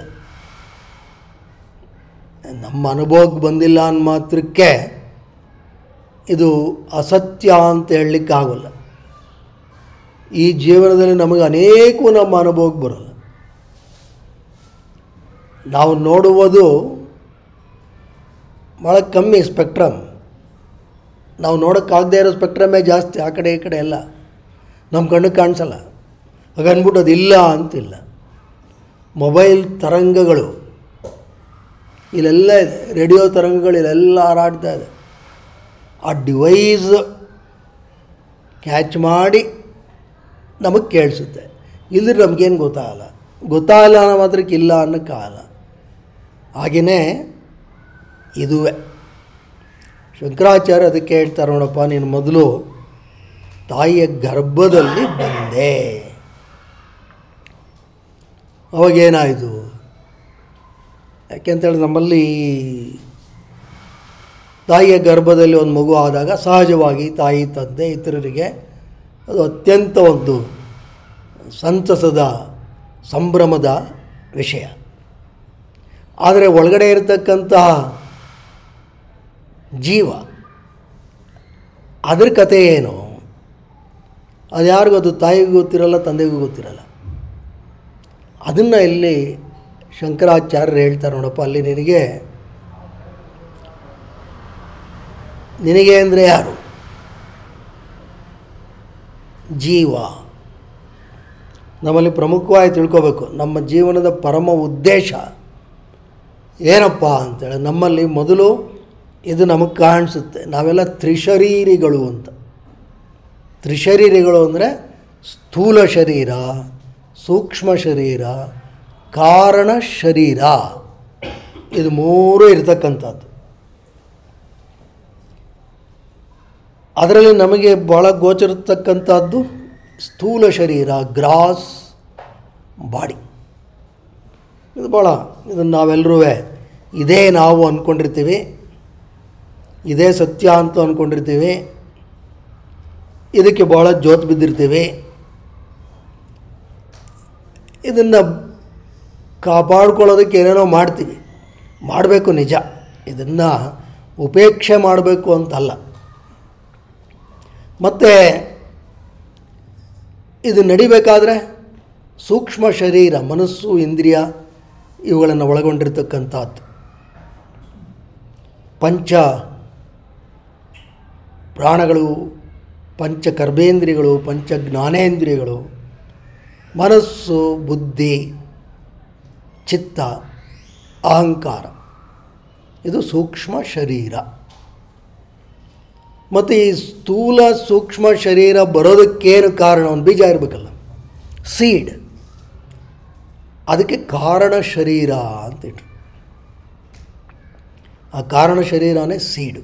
ನಮ್ಮ ಅನುಭವಕ್ಕೆ ಬಂದಿಲ್ಲ ಅನ್ನೋ ಮಾತ್ರಕ್ಕೆ ಇದು ಅಸತ್ಯ ಅಂತ ಹೇಳಲಿಕ್ಕೆ ಆಗೋಲ್ಲ ಈ ಜೀವನದಲ್ಲಿ ನಮಗೆ ಅನೇಕವು ನಮ್ಮ ಅನುಭವಕ್ಕೆ ಬರೋಲ್ಲ ನಾವು ನೋಡುವುದು ಭಾಳ ಕಮ್ಮಿ ಸ್ಪೆಕ್ಟ್ರಮ್ ನಾವು ನೋಡೋಕ್ಕಾಗದೇ ಇರೋ ಸ್ಪೆಕ್ಟ್ರಮೇ ಜಾಸ್ತಿ ಆ ಕಡೆ ಈ ಕಡೆ ಎಲ್ಲ ನಮ್ಮ ಕಣ್ಣಿಗೆ ಕಾಣಿಸಲ್ಲ ಹಾಗನ್ಬಿಟ್ಟು ಅದಿಲ್ಲ ಅಂತಿಲ್ಲ ಮೊಬೈಲ್ ತರಂಗಗಳು ಇಲ್ಲೆಲ್ಲ ಇದೆ ರೇಡಿಯೋ ತರಂಗಗಳು ಇಲ್ಲೆಲ್ಲ ಹಾರಾಡ್ತಾ ಇದೆ ಆ ಡಿವೈಸ್ ಕ್ಯಾಚ್ ಮಾಡಿ ನಮಗೆ ಕೇಳಿಸುತ್ತೆ ಇಲ್ಲದ್ರೆ ನಮಗೇನು ಗೊತ್ತಾಗಲ್ಲ ಗೊತ್ತಾಗಲ್ಲ ಅನ್ನೋ ಮಾತ್ರಕ್ಕೆ ಇಲ್ಲ ಅನ್ನೋಕ್ಕಾಗಲ್ಲ ಹಾಗೆಯೇ ಇದುವೇ ಶಂಕರಾಚಾರ್ಯ ಅದಕ್ಕೆ ಹೇಳ್ತಾರೆ ನೋಡಪ್ಪ ನೀನು ಮೊದಲು ತಾಯಿಯ ಗರ್ಭದಲ್ಲಿ ಬಂದೆ ಅವಾಗೇನಾಯಿತು ಯಾಕೆಂತೇಳಿ ನಮ್ಮಲ್ಲಿ ತಾಯಿಯ ಗರ್ಭದಲ್ಲಿ ಒಂದು ಮಗು ಆದಾಗ ಸಹಜವಾಗಿ ತಾಯಿ ತಂದೆ ಇತರರಿಗೆ ಅದು ಅತ್ಯಂತ ಒಂದು ಸಂತಸದ ಸಂಭ್ರಮದ ವಿಷಯ ಆದರೆ ಒಳಗಡೆ ಇರತಕ್ಕಂತಹ ಜೀವ ಅದ್ರ ಕಥೆ ಏನು ಅದು ಯಾರಿಗೂ ಅದು ತಾಯಿಗೂ ಗೊತ್ತಿರಲ್ಲ ತಂದೆಗೂ ಗೊತ್ತಿರಲ್ಲ ಅದನ್ನು ಇಲ್ಲಿ ಶಂಕರಾಚಾರ್ಯರು ಹೇಳ್ತಾರೆ ನೋಡಪ್ಪ ಅಲ್ಲಿ ನಿನಗೆ ನಿನಗೆ ಅಂದರೆ ಯಾರು ಜೀವ ನಮ್ಮಲ್ಲಿ ಪ್ರಮುಖವಾಗಿ ತಿಳ್ಕೋಬೇಕು ನಮ್ಮ ಜೀವನದ ಪರಮ ಉದ್ದೇಶ ಏನಪ್ಪ ಅಂತೇಳಿ ನಮ್ಮಲ್ಲಿ ಮೊದಲು ಇದು ನಮಗೆ ಕಾಣಿಸುತ್ತೆ ನಾವೆಲ್ಲ ತ್ರಿಶರೀರಿಗಳು ಅಂತ ತ್ರಿಶರೀರಿಗಳು ಅಂದರೆ ಸ್ಥೂಲ ಶರೀರ ಸೂಕ್ಷ್ಮ ಶರೀರ ಕಾರಣ ಶರೀರ ಇದು ಮೂರು ಇರತಕ್ಕಂಥದ್ದು ಅದರಲ್ಲಿ ನಮಗೆ ಭಾಳ ಗೋಚರಿರ್ತಕ್ಕಂಥದ್ದು ಸ್ಥೂಲ ಶರೀರ ಗ್ರಾಸ್ ಬಾಡಿ ಇದು ಭಾಳ ಇದನ್ನು ನಾವೆಲ್ಲರೂ ಇದೇ ನಾವು ಅಂದ್ಕೊಂಡಿರ್ತೀವಿ ಇದೇ ಸತ್ಯ ಅಂತ ಅಂದ್ಕೊಂಡಿರ್ತೀವಿ ಇದಕ್ಕೆ ಭಾಳ ಜೋತು ಬಿದ್ದಿರ್ತೀವಿ ಇದನ್ನು ಕಾಪಾಡ್ಕೊಳ್ಳೋದಕ್ಕೆ ಏನೇನೋ ಮಾಡ್ತೀವಿ ಮಾಡಬೇಕು ನಿಜ ಇದನ್ನು ಉಪೇಕ್ಷೆ ಮಾಡಬೇಕು ಅಂತಲ್ಲ ಮತ್ತು ಇದು ನಡಿಬೇಕಾದ್ರೆ ಸೂಕ್ಷ್ಮ ಶರೀರ ಮನಸ್ಸು ಇಂದ್ರಿಯ ಇವುಗಳನ್ನು ಒಳಗೊಂಡಿರ್ತಕ್ಕಂಥದ್ದು ಪಂಚ ಪ್ರಾಣಗಳು ಪಂಚ ಕರ್ಮೇಂದ್ರಿಯಗಳು ಪಂಚ ಜ್ಞಾನೇಂದ್ರಿಯಗಳು ಮನಸ್ಸು ಬುದ್ಧಿ ಚಿತ್ತ ಅಹಂಕಾರ ಇದು ಸೂಕ್ಷ್ಮ ಶರೀರ ಮತ್ತು ಈ ಸ್ಥೂಲ ಸೂಕ್ಷ್ಮ ಶರೀರ ಬರೋದಕ್ಕೇನು ಕಾರಣ ಒಂದು ಬೀಜ ಇರಬೇಕಲ್ಲ ಸೀಡ್ ಅದಕ್ಕೆ ಕಾರಣ ಶರೀರ ಅಂತಿಟ್ರು ಆ ಕಾರಣ ಶರೀರನೇ ಸೀಡು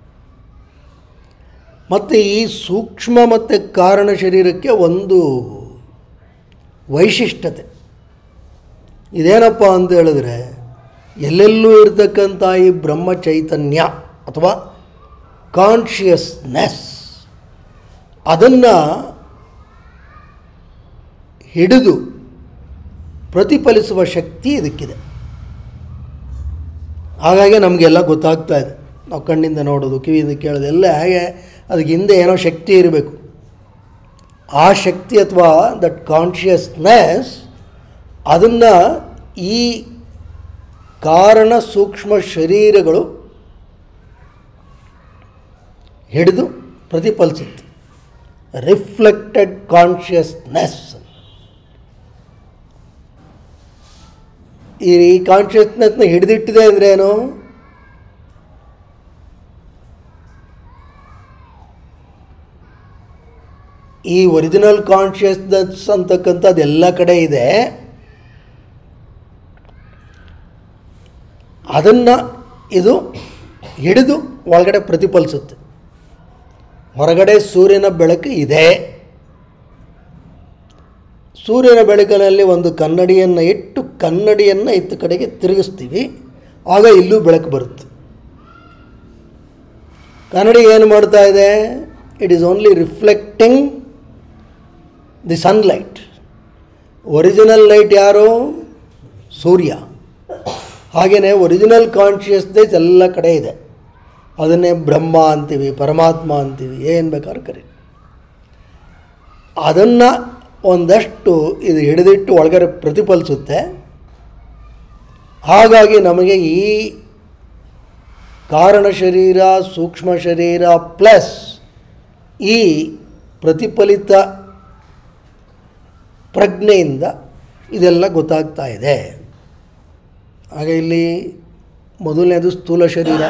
ಮತ್ತು ಈ ಸೂಕ್ಷ್ಮ ಮತ್ತು ಕಾರಣ ಶರೀರಕ್ಕೆ ಒಂದು ವೈಶಿಷ್ಟ್ಯತೆ ಇದೇನಪ್ಪ ಅಂತ ಹೇಳಿದ್ರೆ ಎಲ್ಲೆಲ್ಲೂ ಇರತಕ್ಕಂಥ ಈ ಬ್ರಹ್ಮ ಚೈತನ್ಯ ಅಥವಾ ಕಾನ್ಷಿಯಸ್ನೆಸ್ ಅದನ್ನು ಹಿಡಿದು ಪ್ರತಿಫಲಿಸುವ ಶಕ್ತಿ ಇದಕ್ಕಿದೆ ಹಾಗಾಗಿ ನಮಗೆಲ್ಲ ಗೊತ್ತಾಗ್ತಾ ಇದೆ ನಾವು ಕಣ್ಣಿಂದ ನೋಡೋದು ಕಿವಿಯಿಂದ ಕೇಳೋದು ಎಲ್ಲ ಹೇಗೆ ಅದಕ್ಕೆ ಹಿಂದೆ ಏನೋ ಶಕ್ತಿ ಇರಬೇಕು ಆ ಶಕ್ತಿ ಅಥವಾ ದಟ್ ಕಾನ್ಷಿಯಸ್ನೆಸ್ ಅದನ್ನು ಈ ಕಾರಣ ಸೂಕ್ಷ್ಮ ಶರೀರಗಳು ಹಿಡಿದು ಪ್ರತಿಫಲಿಸುತ್ತೆ ರಿಫ್ಲೆಕ್ಟೆಡ್ ಕಾನ್ಷಿಯಸ್ನೆಸ್ ಈ ಕಾನ್ಷಿಯಸ್ನೆಸ್ನ ಹಿಡಿದಿಟ್ಟಿದೆ ಅಂದರೆ ಏನು ಈ ಒರಿಜಿನಲ್ ಕಾನ್ಷಿಯಸ್ನೆಸ್ ಅಂತಕ್ಕಂಥದ್ದು ಎಲ್ಲ ಕಡೆ ಇದೆ ಅದನ್ನು ಇದು ಹಿಡಿದು ಒಳಗಡೆ ಪ್ರತಿಫಲಿಸುತ್ತೆ ಹೊರಗಡೆ ಸೂರ್ಯನ ಬೆಳಕು ಇದೆ ಸೂರ್ಯನ ಬೆಳಕಿನಲ್ಲಿ ಒಂದು ಕನ್ನಡಿಯನ್ನು ಇಟ್ಟು ಕನ್ನಡಿಯನ್ನು ಇತ್ತ ಕಡೆಗೆ ತಿರುಗಿಸ್ತೀವಿ ಆಗ ಇಲ್ಲೂ ಬೆಳಕು ಬರುತ್ತೆ ಕನ್ನಡಿ ಏನು ಮಾಡ್ತಾ ಇದೆ it is only reflecting the sunlight original light ಯಾರು ಸೂರ್ಯ ಹಾಗೆಯೇ ಒರಿಜಿನಲ್ ಕಾನ್ಷಿಯಸ್ನೆಸ್ ಎಲ್ಲ ಕಡೆ ಇದೆ ಅದನ್ನೇ ಬ್ರಹ್ಮ ಅಂತೀವಿ ಪರಮಾತ್ಮ ಅಂತೀವಿ ಏನು ಬೇಕಾದ್ರೂ ಕರಿ ಅದನ್ನು ಒಂದಷ್ಟು ಇದು ಹಿಡಿದಿಟ್ಟು ಒಳಗಡೆ ಪ್ರತಿಫಲಿಸುತ್ತೆ ಹಾಗಾಗಿ ನಮಗೆ ಈ ಕಾರಣ ಶರೀರ ಸೂಕ್ಷ್ಮ ಶರೀರ ಪ್ಲಸ್ ಈ ಪ್ರತಿಫಲಿತ ಪ್ರಜ್ಞೆಯಿಂದ ಇದೆಲ್ಲ ಗೊತ್ತಾಗ್ತಾ ಇದೆ ಹಾಗೆ ಇಲ್ಲಿ ಮೊದಲನೇದು ಸ್ಥೂಲ ಶರೀರ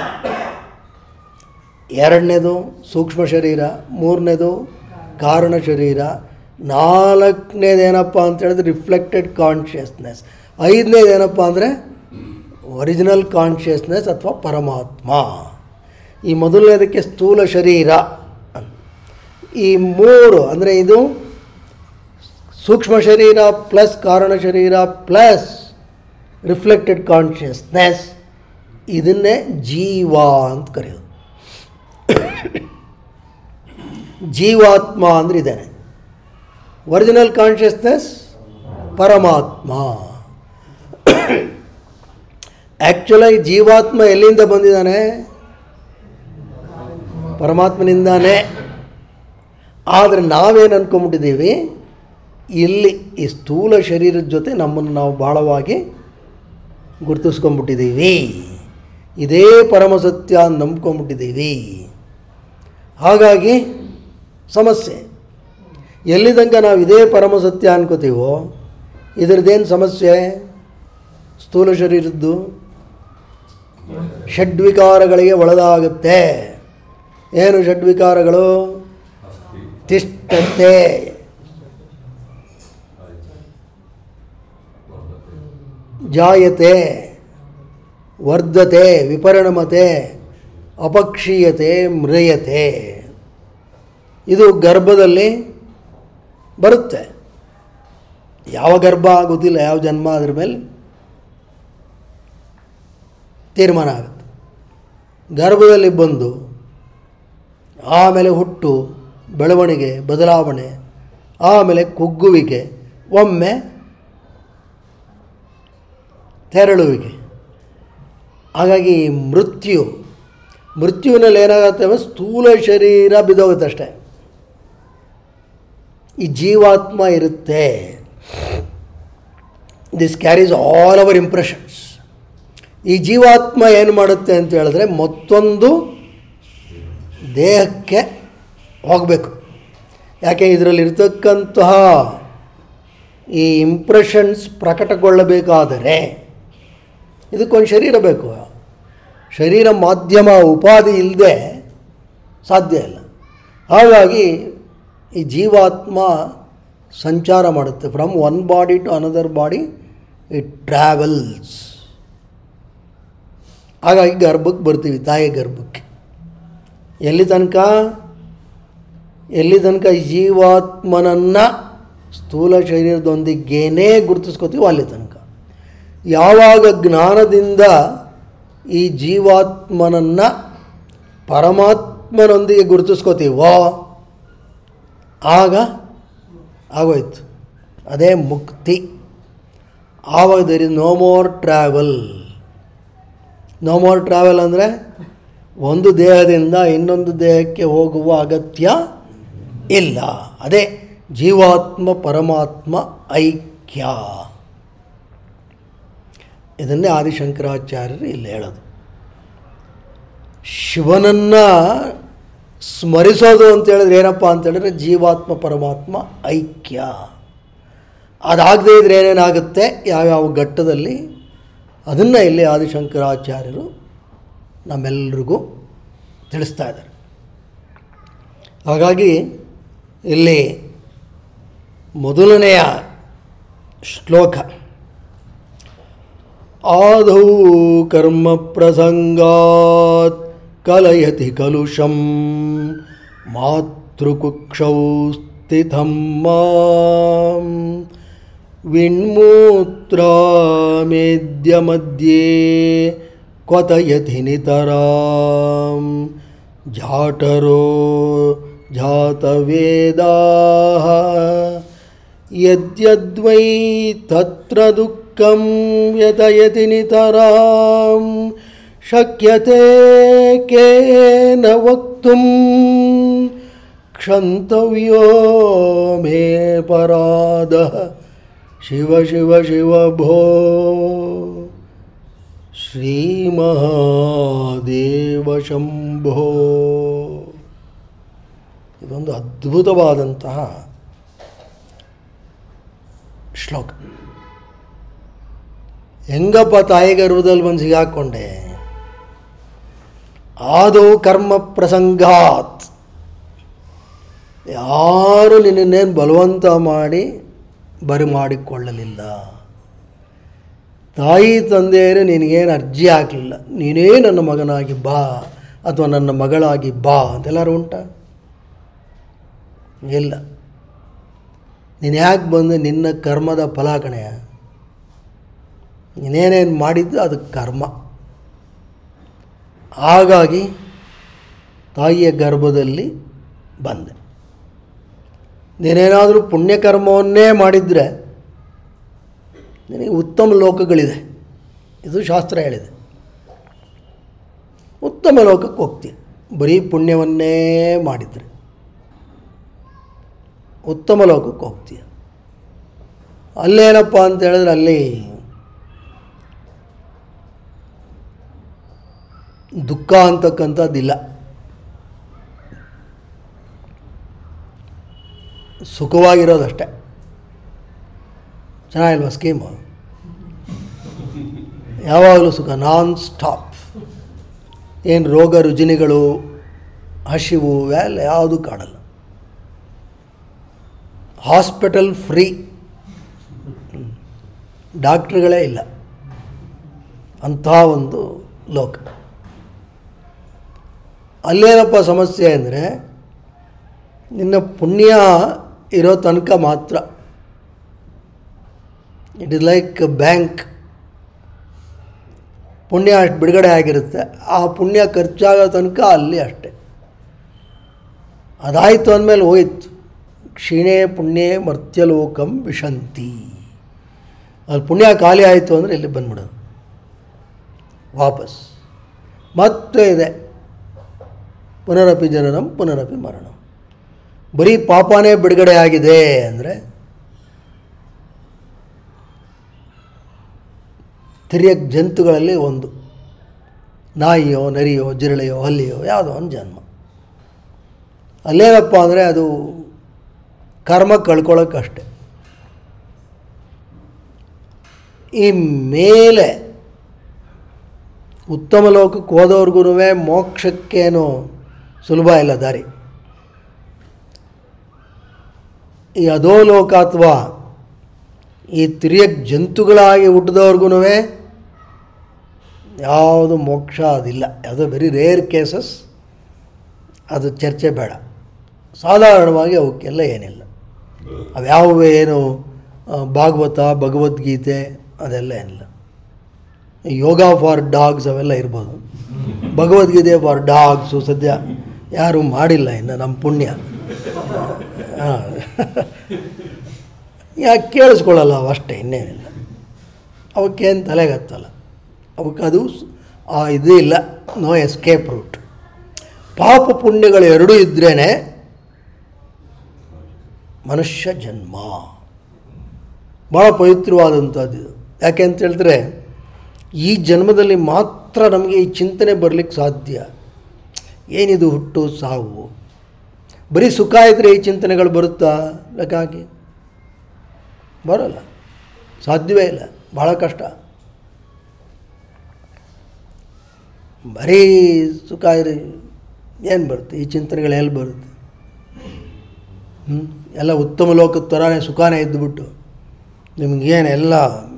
ಎರಡನೇದು ಸೂಕ್ಷ್ಮ ಶರೀರ ಮೂರನೇದು ಕಾರಣ ಶರೀರ ನಾಲ್ಕನೇದು ಏನಪ್ಪ ಅಂತ ಹೇಳಿದ್ರೆ ರಿಫ್ಲೆಕ್ಟೆಡ್ ಕಾನ್ಷಿಯಸ್ನೆಸ್ ಐದನೇದು ಏನಪ್ಪ ಅಂದರೆ ಒರಿಜಿನಲ್ ಕಾನ್ಷಿಯಸ್ನೆಸ್ ಅಥವಾ ಪರಮಾತ್ಮ ಈ ಮೊದಲನೇದಕ್ಕೆ ಸ್ಥೂಲ ಶರೀರ ಅನ್- ಈ ಮೂರು ಅಂದರೆ ಇದು ಸೂಕ್ಷ್ಮ ಶರೀರ ಪ್ಲಸ್ ಕಾರಣ ಶರೀರ ಪ್ಲಸ್ ರಿಫ್ಲೆಕ್ಟೆಡ್ ಕಾನ್ಷಿಯಸ್ನೆಸ್ ಇದನ್ನೇ ಜೀವ ಅಂತ ಕರೆಯೋದು ಜೀವಾತ್ಮ ಅಂದ್ರೆ ಇದ್ದಾನೆ ಒರಿಜಿನಲ್ ಕಾನ್ಷಿಯಸ್ನೆಸ್ ಪರಮಾತ್ಮ ಆ್ಯಕ್ಚುಲಾಗಿ ಜೀವಾತ್ಮ ಎಲ್ಲಿಂದ ಬಂದಿದ್ದಾನೆ ಪರಮಾತ್ಮನಿಂದಾನೇ ಆದರೆ ನಾವೇನು ಅಂದ್ಕೊಂಬಿಟ್ಟಿದ್ದೀವಿ ಇಲ್ಲಿ ಈ ಸ್ಥೂಲ ಶರೀರದ ಜೊತೆ ನಮ್ಮನ್ನು ನಾವು ಭಾಳವಾಗಿ ಗುರುತಿಸ್ಕೊಂಡ್ಬಿಟ್ಟಿದ್ದೀವಿ ಇದೇ ಪರಮಸತ್ಯ ಅಂತ ನಂಬ್ಕೊಂಬಿಟ್ಟಿದ್ದೀವಿ ಹಾಗಾಗಿ ಸಮಸ್ಯೆ ಎಲ್ಲಿ ತನಕ ನಾವು ಇದೇ ಪರಮಸತ್ಯ ಅನ್ಕೋತೀವೋ ಇದರದ್ದೇನು ಸಮಸ್ಯೆ ಸ್ಥೂಲ ಶರೀರದ್ದು ಷಡ್ವಿಕಾರಗಳಿಗೆ ಒಳಗಾಗುತ್ತೆ ಏನು ಷಡ್ವಿಕಾರಗಳು ತಿಷ್ಟತೆ ಜಾಯತೆ ವರ್ಧತೆ ವಿಪರಿಣಮತೆ ಅಪಕ್ಷೀಯತೆ ಮ್ರಿಯತೆ ಇದು ಗರ್ಭದಲ್ಲಿ ಬರುತ್ತೆ ಯಾವ ಗರ್ಭ ಆಗೋದಿಲ್ಲ ಯಾವ ಜನ್ಮ ಅದ್ರ ಮೇಲೆ ತೀರ್ಮಾನ ಆಗುತ್ತೆ ಗರ್ಭದಲ್ಲಿ ಬಂದು ಆಮೇಲೆ ಹುಟ್ಟು ಬೆಳವಣಿಗೆ ಬದಲಾವಣೆ ಆಮೇಲೆ ಕುಗ್ಗುವಿಕೆ ಒಮ್ಮೆ ತೆರಳುವಿಕೆ ಹಾಗಾಗಿ ಮೃತ್ಯು ಮೃತ್ಯುವಿನಲ್ಲಿ ಏನಾಗುತ್ತೆ ಅಂದರೆ ಸ್ಥೂಲ ಶರೀರ ಬಿದ್ದೋಗುತ್ತೆ ಅಷ್ಟೇ ಈ ಜೀವಾತ್ಮ ಇರುತ್ತೆ this carries all our impressions ಈ ಜೀವಾತ್ಮ ಏನು ಮಾಡುತ್ತೆ ಅಂತ ಹೇಳಿದ್ರೆ ಮತ್ತೊಂದು ದೇಹಕ್ಕೆ ಹೋಗಬೇಕು ಯಾಕೆ ಇದರಲ್ಲಿರ್ತಕ್ಕಂತಹ ಈ ಇಂಪ್ರೆಷನ್ಸ್ ಪ್ರಕಟಗೊಳ್ಳಬೇಕಾದರೆ ಇದಕ್ಕೊಂದು ಶರೀರ ಬೇಕು ಶರೀರ ಮಾಧ್ಯಮ ಉಪಾಧಿ ಇಲ್ಲದೆ ಸಾಧ್ಯ ಇಲ್ಲ ಹಾಗಾಗಿ ಈ ಜೀವಾತ್ಮ ಸಂಚಾರ ಮಾಡುತ್ತೆ from one body to another body it travels ಹಾಗಾಗಿ ಗರ್ಭಕ್ಕೆ ಬರ್ತೀವಿ ತಾಯಿ ಗರ್ಭಕ್ಕೆ ಎಲ್ಲಿ ತನಕ ಎಲ್ಲಿ ತನಕ ಈ ಜೀವಾತ್ಮನನ್ನು ಸ್ಥೂಲ ಶರೀರದೊಂದಿಗೇನೇ ಗುರುತಿಸ್ಕೋತೀವೋ ಅಲ್ಲಿ ತನಕ ಯಾವಾಗ ಜ್ಞಾನದಿಂದ ಈ ಜೀವಾತ್ಮನನ್ನು ಪರಮಾತ್ಮನೊಂದಿಗೆ ಗುರುತಿಸ್ಕೋತೀವೋ ಆಗ ಆಗೋಯ್ತು ಅದೇ ಮುಕ್ತಿ ಆವಾಗ there is no more travel no more travel ಅಂದರೆ ಒಂದು ದೇಹದಿಂದ ಇನ್ನೊಂದು ದೇಹಕ್ಕೆ ಹೋಗುವ ಅಗತ್ಯ ಇಲ್ಲ ಅದೇ ಜೀವಾತ್ಮ ಪರಮಾತ್ಮ ಐಕ್ಯ ಇದನ್ನೇ ಆದಿಶಂಕರಾಚಾರ್ಯರು ಇಲ್ಲಿ ಹೇಳೋದು ಶಿವನನ್ನು ಸ್ಮರಿಸೋದು ಅಂತ ಹೇಳಿದ್ರೆ ಏನಪ್ಪ ಅಂತ ಹೇಳಿದ್ರೆ ಜೀವಾತ್ಮ ಪರಮಾತ್ಮ ಐಕ್ಯ ಅದಾಗದೇ ಇದ್ರೆ ಏನೇನಾಗುತ್ತೆ ಯಾವ್ಯಾವ ಘಟ್ಟದಲ್ಲಿ ಅದನ್ನು ಇಲ್ಲಿ ಆದಿಶಂಕರಾಚಾರ್ಯರು ನಮ್ಮೆಲ್ಲರಿಗೂ ತಿಳಿಸ್ತಾ ಇದ್ದಾರೆ ಹಾಗಾಗಿ ಇಲ್ಲಿ ಮೊದಲನೆಯ ಶ್ಲೋಕ ಆದೌ ಕರ್ಮ ಪ್ರಸಂಗಾತ್ ಕಲಯತಿ ಕಲುಷಂ ಮಾತೃಕುಕ್ಷೌ ಸ್ಥಿತಂ ಮಾಂ ವಿಣ್ಮೂತ್ರಾಮೇದ್ಯ ಮಧ್ಯೆ ಕ್ವತಯತಿ ನಿತರಾಂ ಜಾಠರೋ ಜಾತವೇದಾಃ ಯದ್ಯದ್ವೈ ತತ್ರ ದುಃಖಂ ಯತಯತಿ ನಿತರಾಂ ಶಕ್ಯತೆ ಕೇನ ವಕ್ತುಂ क्षन्तव्यो मे परादः शिव शिव शिव भो ಶ್ರೀಮಹಾದೇವ ಶಂಭೋ ಇದೊಂದು ಅದ್ಭುತವಾದಂತಹ ಶ್ಲೋಕ ಹೆಂಗಪ್ಪ ತಾಯಿ ಗರ್ಭದಲ್ಲಿ ಬಂದು ಸಿಗಾಕೊಂಡೆ ಆದೌ ಕರ್ಮ ಪ್ರಸಂಗಾತ್ ಯಾರು ನಿನ್ನನ್ನೇನು ಬಲವಂತ ಮಾಡಿ ಬರಿ ಮಾಡಿಕೊಳ್ಳಲಿಲ್ಲ ತಾಯಿ ತಂದೆಯರು ನಿನಗೇನು ಅರ್ಜಿ ಹಾಕಲಿಲ್ಲ ನೀನೇ ನನ್ನ ಮಗನಾಗಿ ಬಾ ಅಥವಾ ನನ್ನ ಮಗಳಾಗಿ ಬಾ ಅಂತೆಲ್ಲರೂ ಉಂಟ ಇಲ್ಲ ನೀನು ಯಾಕೆ ಬಂದು ನಿನ್ನ ಕರ್ಮದ ಫಲ ಕಣೆಯ ನೀನೇನೇನು ಮಾಡಿದ್ದು ಅದು ಕರ್ಮ ಹಾಗಾಗಿ ತಾಯಿಯ ಗರ್ಭದಲ್ಲಿ ಬಂದೆ ನೀನೇನಾದರೂ ಪುಣ್ಯಕರ್ಮವನ್ನೇ ಮಾಡಿದರೆ ನಿನಗೆ ಉತ್ತಮ ಲೋಕಗಳಿದೆ ಇದು ಶಾಸ್ತ್ರ ಹೇಳಿದೆ ಉತ್ತಮ ಲೋಕಕ್ಕೆ ಹೋಗ್ತೀಯ ಬರೀ ಪುಣ್ಯವನ್ನೇ ಮಾಡಿದರೆ ಉತ್ತಮ ಲೋಕಕ್ಕೆ ಹೋಗ್ತೀಯ ಅಲ್ಲೇನಪ್ಪ ಅಂತ ಹೇಳಿದ್ರೆ ಅಲ್ಲಿ ದುಃಖ ಅಂತಕ್ಕಂಥದ್ದಿಲ್ಲ ಸುಖವಾಗಿರೋದಷ್ಟೆ ಚೆನ್ನಾಗಿಲ್ವಾ ಸ್ಕೀಮು ಯಾವಾಗಲೂ ಸುಖ ನಾನ್ ಸ್ಟಾಪ್ ಏನು ರೋಗ ರುಜಿನಿಗಳು ಹಸಿವು ಇವೆಲ್ಲ ಯಾವುದು ಕಾಡಲ್ಲ ಹಾಸ್ಪಿಟಲ್ ಫ್ರೀ ಡಾಕ್ಟ್ರುಗಳೇ ಇಲ್ಲ ಅಂಥ ಒಂದು ಲೋಕ ಅಲ್ಲೇನಪ್ಪ ಸಮಸ್ಯೆ ಅಂದರೆ ನಿನ್ನ ಪುಣ್ಯ ಇರೋ ತನಕ ಮಾತ್ರ ಇಟ್ ಇಸ್ ಲೈಕ್ ಬ್ಯಾಂಕ್ ಪುಣ್ಯ ಅಷ್ಟು ಬಿಡುಗಡೆ ಆಗಿರುತ್ತೆ ಆ ಪುಣ್ಯ ಖರ್ಚಾಗೋ ತನಕ ಅಲ್ಲಿ ಅಷ್ಟೆ ಅದಾಯಿತು ಅಂದಮೇಲೆ ಹೋಯ್ತು ಕ್ಷೀಣೆ ಪುಣ್ಯೇ ಮರ್ತ್ಯಲೋಕಂ ವಿಶಂತಿ ಅಲ್ಲಿ ಪುಣ್ಯ ಖಾಲಿ ಆಯಿತು ಅಂದರೆ ಇಲ್ಲಿ ಬಂದ್ಬಿಡೋದು ವಾಪಸ್ ಮತ್ತೆ ಇದೆ ಪುನರಪಿ ಜನನಂ ಪುನರಪಿ ಮರಣಂ ಬರೀ ಪಾಪನೇ ಬಿಡುಗಡೆ ಆಗಿದೆ ಅಂದರೆ ತಿರ್ಯಕ್ ಜಂತುಗಳಲ್ಲಿ ಒಂದು ನಾಯಿಯೋ ನರಿಯೋ ಜಿರಳೆಯೋ ಹಲ್ಲಿಯೋ ಯಾವುದೋ ಒಂದು ಜನ್ಮ ಅಲ್ಲೇನಪ್ಪ ಅಂದರೆ ಅದು ಕರ್ಮ ಕಳ್ಕೊಳ್ಳೋಕ್ಕಷ್ಟೆ ಈ ಮೇಲೆ ಉತ್ತಮ ಲೋಕಕ್ಕೆ ಹೋದವ್ರಿಗೂ ಮೋಕ್ಷಕ್ಕೇನು ಸುಲಭ ಇಲ್ಲ ದಾರಿ ಈ ಅಧೋಲೋಕ ಅಥವಾ ಈ ತಿರಿಯಕ್ ಜಂತುಗಳಾಗಿ ಹುಟ್ಟಿದವ್ರಿಗೂ ಯಾವುದು ಮೋಕ್ಷ ಅದಿಲ್ಲ ಯಾವುದೋ ವೆರಿ ರೇರ್ ಕೇಸಸ್ ಅದು ಚರ್ಚೆ ಬೇಡ ಸಾಧಾರಣವಾಗಿ ಅವಕ್ಕೆಲ್ಲ ಏನಿಲ್ಲ ಅವ್ಯಾವುವು ಏನು ಆ, ಭಾಗವತ ಭಗವದ್ಗೀತೆ ಅದೆಲ್ಲ ಏನಿಲ್ಲ ಯೋಗ ಫಾರ್ ಡಾಗ್ಸ್ ಅವೆಲ್ಲ ಇರ್ಬೋದು ಭಗವದ್ಗೀತೆ ಫಾರ್ ಡಾಗ್ಸು ಸದ್ಯ ಯಾರೂ ಮಾಡಿಲ್ಲ ಇನ್ನು ನಮ್ಮ ಪುಣ್ಯ ಹಾಂ ಯಾಕೆ ಕೇಳಿಸ್ಕೊಳ್ಳಲ್ಲ ಅವು ಅಷ್ಟೇ ಇನ್ನೇನಿಲ್ಲ ಅವಕ್ಕೇನು ತಲೆಗೆ ಹತ್ತಲ್ಲ ಅವಕ್ಕೆ ಅದು ಸ್- ಆ ಇದು ಇಲ್ಲ ನೋ ಎಸ್ಕೇಪ್ ರೂಟ್ ಪಾಪ ಪುಣ್ಯಗಳು ಎರಡೂ ಇದ್ರೇ ಮನುಷ್ಯ ಜನ್ಮ ಭಾಳ ಪವಿತ್ರವಾದಂಥದ್ದು ಇದು ಯಾಕೆ ಅಂತ ಹೇಳಿದ್ರೆ ಈ ಜನ್ಮದಲ್ಲಿ ಮಾತ್ರ ನಮಗೆ ಈ ಚಿಂತನೆ ಬರಲಿಕ್ಕೆ ಸಾಧ್ಯ ಏನಿದು ಹುಟ್ಟು ಸಾವು ಬರೀ ಸುಖ ಇದ್ದರೆ ಈ ಚಿಂತನೆಗಳು ಬರುತ್ತಾ ಲೆಕ್ಕ ಹಾಕಿ ಬರೋಲ್ಲ ಸಾಧ್ಯವೇ ಇಲ್ಲ ಭಾಳ ಕಷ್ಟ ಬರೀ ಸುಖ ಇರಿ ಏನು ಬರುತ್ತೆ ಈ ಚಿಂತನೆಗಳು ಎಲ್ಲಿ ಬರುತ್ತೆ ಹ್ಮ್? ಎಲ್ಲ ಉತ್ತಮ ಲೋಕದ ಥರನೇ ಸುಖಾನೇ ಇದ್ದುಬಿಟ್ಟು ನಿಮಗೇನು ಎಲ್ಲ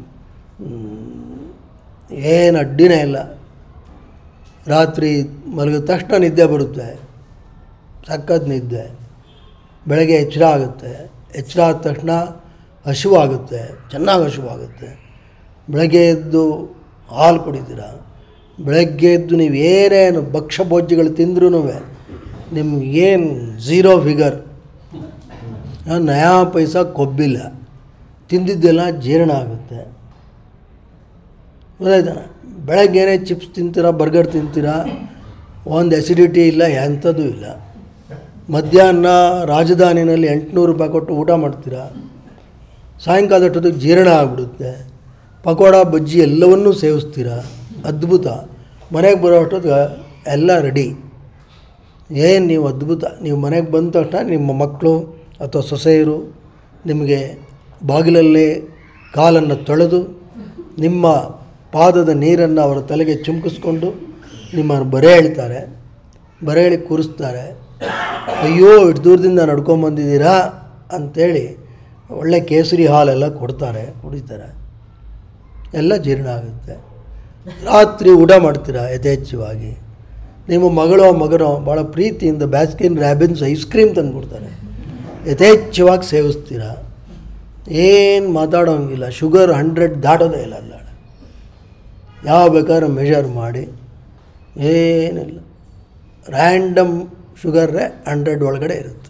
ಏನು ಅಡ್ಡಿನೇ ಇಲ್ಲ ರಾತ್ರಿ ಮಲಗಿದ ತಕ್ಷಣ ನಿದ್ದೆ ಬರುತ್ತೆ ಸಖತ್ ನಿದ್ದೆ ಬೆಳಗ್ಗೆ ಎಚ್ಚರ ಆಗುತ್ತೆ ಎಚ್ಚರ ಆದ ತಕ್ಷಣ ಹಸಿವಾಗುತ್ತೆ ಚೆನ್ನಾಗಿ ಹಸಿವಾಗುತ್ತೆ ಬೆಳಗ್ಗೆ ಎದ್ದು ಹಾಲು ಕುಡಿತೀರ ಬೆಳಗ್ಗೆ ಎದ್ದು ನೀವು ಏನೇನು ಭಕ್ಷ್ಯ ಭೋಜ್ಯಗಳು ತಿಂದ್ರೂ ನಿಮ್ಗೇನು ಝೀರೋ ಫಿಗರ್ ನಯಾ ಪೈಸಾ ಕೊಬ್ಬಿಲ್ಲ ತಿಂದಿದ್ದೆಲ್ಲ ಜೀರ್ಣ ಆಗುತ್ತೆ ಗೊತ್ತಾಯ್ತಾನ ಬೆಳಗ್ಗೆನೇ ಚಿಪ್ಸ್ ತಿಂತೀರಾ ಬರ್ಗರ್ ತಿಂತೀರಾ ಒಂದು ಎಸಿಡಿಟಿ ಇಲ್ಲ ಎಂಥದ್ದು ಇಲ್ಲ ಮಧ್ಯಾಹ್ನ ರಾಜಧಾನಿನಲ್ಲಿ ಎಂಟುನೂರು ರೂಪಾಯಿ ಕೊಟ್ಟು ಊಟ ಮಾಡ್ತೀರಾ ಸಾಯಂಕಾಲದಷ್ಟೊತ್ತಿಗೆ ಜೀರ್ಣ ಆಗಿಬಿಡುತ್ತೆ ಪಕೋಡ ಬಜ್ಜಿ ಎಲ್ಲವನ್ನೂ ಸೇವಿಸ್ತೀರಾ ಅದ್ಭುತ ಮನೆಗೆ ಬರೋ ಅಷ್ಟೊತ್ತಿಗೆ ಎಲ್ಲ ರೆಡಿ ಏನು ನೀವು ಅದ್ಭುತ ನೀವು ಮನೆಗೆ ಬಂದ ತಕ್ಷಣ ನಿಮ್ಮ ಮಕ್ಕಳು ಅಥವಾ ಸೊಸೆಯರು ನಿಮಗೆ ಬಾಗಿಲಲ್ಲೇ ಕಾಲನ್ನು ತೊಳೆದು ನಿಮ್ಮ ಪಾದದ ನೀರನ್ನು ಅವರ ತಲೆಗೆ ಚಿಮುಕಿಸ್ಕೊಂಡು ನಿಮ್ಮನ್ನು ಬರೆ ಎಳಿತಾರೆ ಬರೆ ಎಳಿ ಕೂರಿಸ್ತಾರೆ ಅಯ್ಯೋ ಇಷ್ಟು ದೂರದಿಂದ ನಡ್ಕೊಂಬಂದಿದ್ದೀರಾ ಅಂಥೇಳಿ ಒಳ್ಳೆ ಕೇಸರಿ ಹಾಲೆಲ್ಲ ಕೊಡ್ತಾರೆ ಕುಡಿತಾರೆ ಎಲ್ಲ ಜೀರ್ಣ ಆಗುತ್ತೆ ರಾತ್ರಿ ಊಟ ಮಾಡ್ತೀರಾ ಯಥೇಚ್ಛವಾಗಿ ನಿಮ್ಮ ಮಗಳು ಮಗನೋ ಭಾಳ ಪ್ರೀತಿಯಿಂದ ಬ್ಯಾಸ್ಕಿನ್ ರ್ಯಾಬಿನ್ಸ್ ಐಸ್ ಕ್ರೀಮ್ ತಂದು ಕೊಡ್ತಾರೆ ಯಥೇಚ್ಛವಾಗಿ ಸೇವಿಸ್ತೀರಾ ಏನು ಮಾತಾಡೋಂಗಿಲ್ಲ ಶುಗರ್ ಹಂಡ್ರೆಡ್ ದಾಟೋದೇ ಇಲ್ಲ ಅಲ್ಲ ಯಾವ ಬೇಕಾದ್ರೂ ಮೆಷರ್ ಮಾಡಿ ಏನಿಲ್ಲ ರ್ಯಾಂಡಮ್ ಶುಗರ್ರೇ ಹಂಡ್ರೆಡ್ ಒಳಗಡೆ ಇರುತ್ತೆ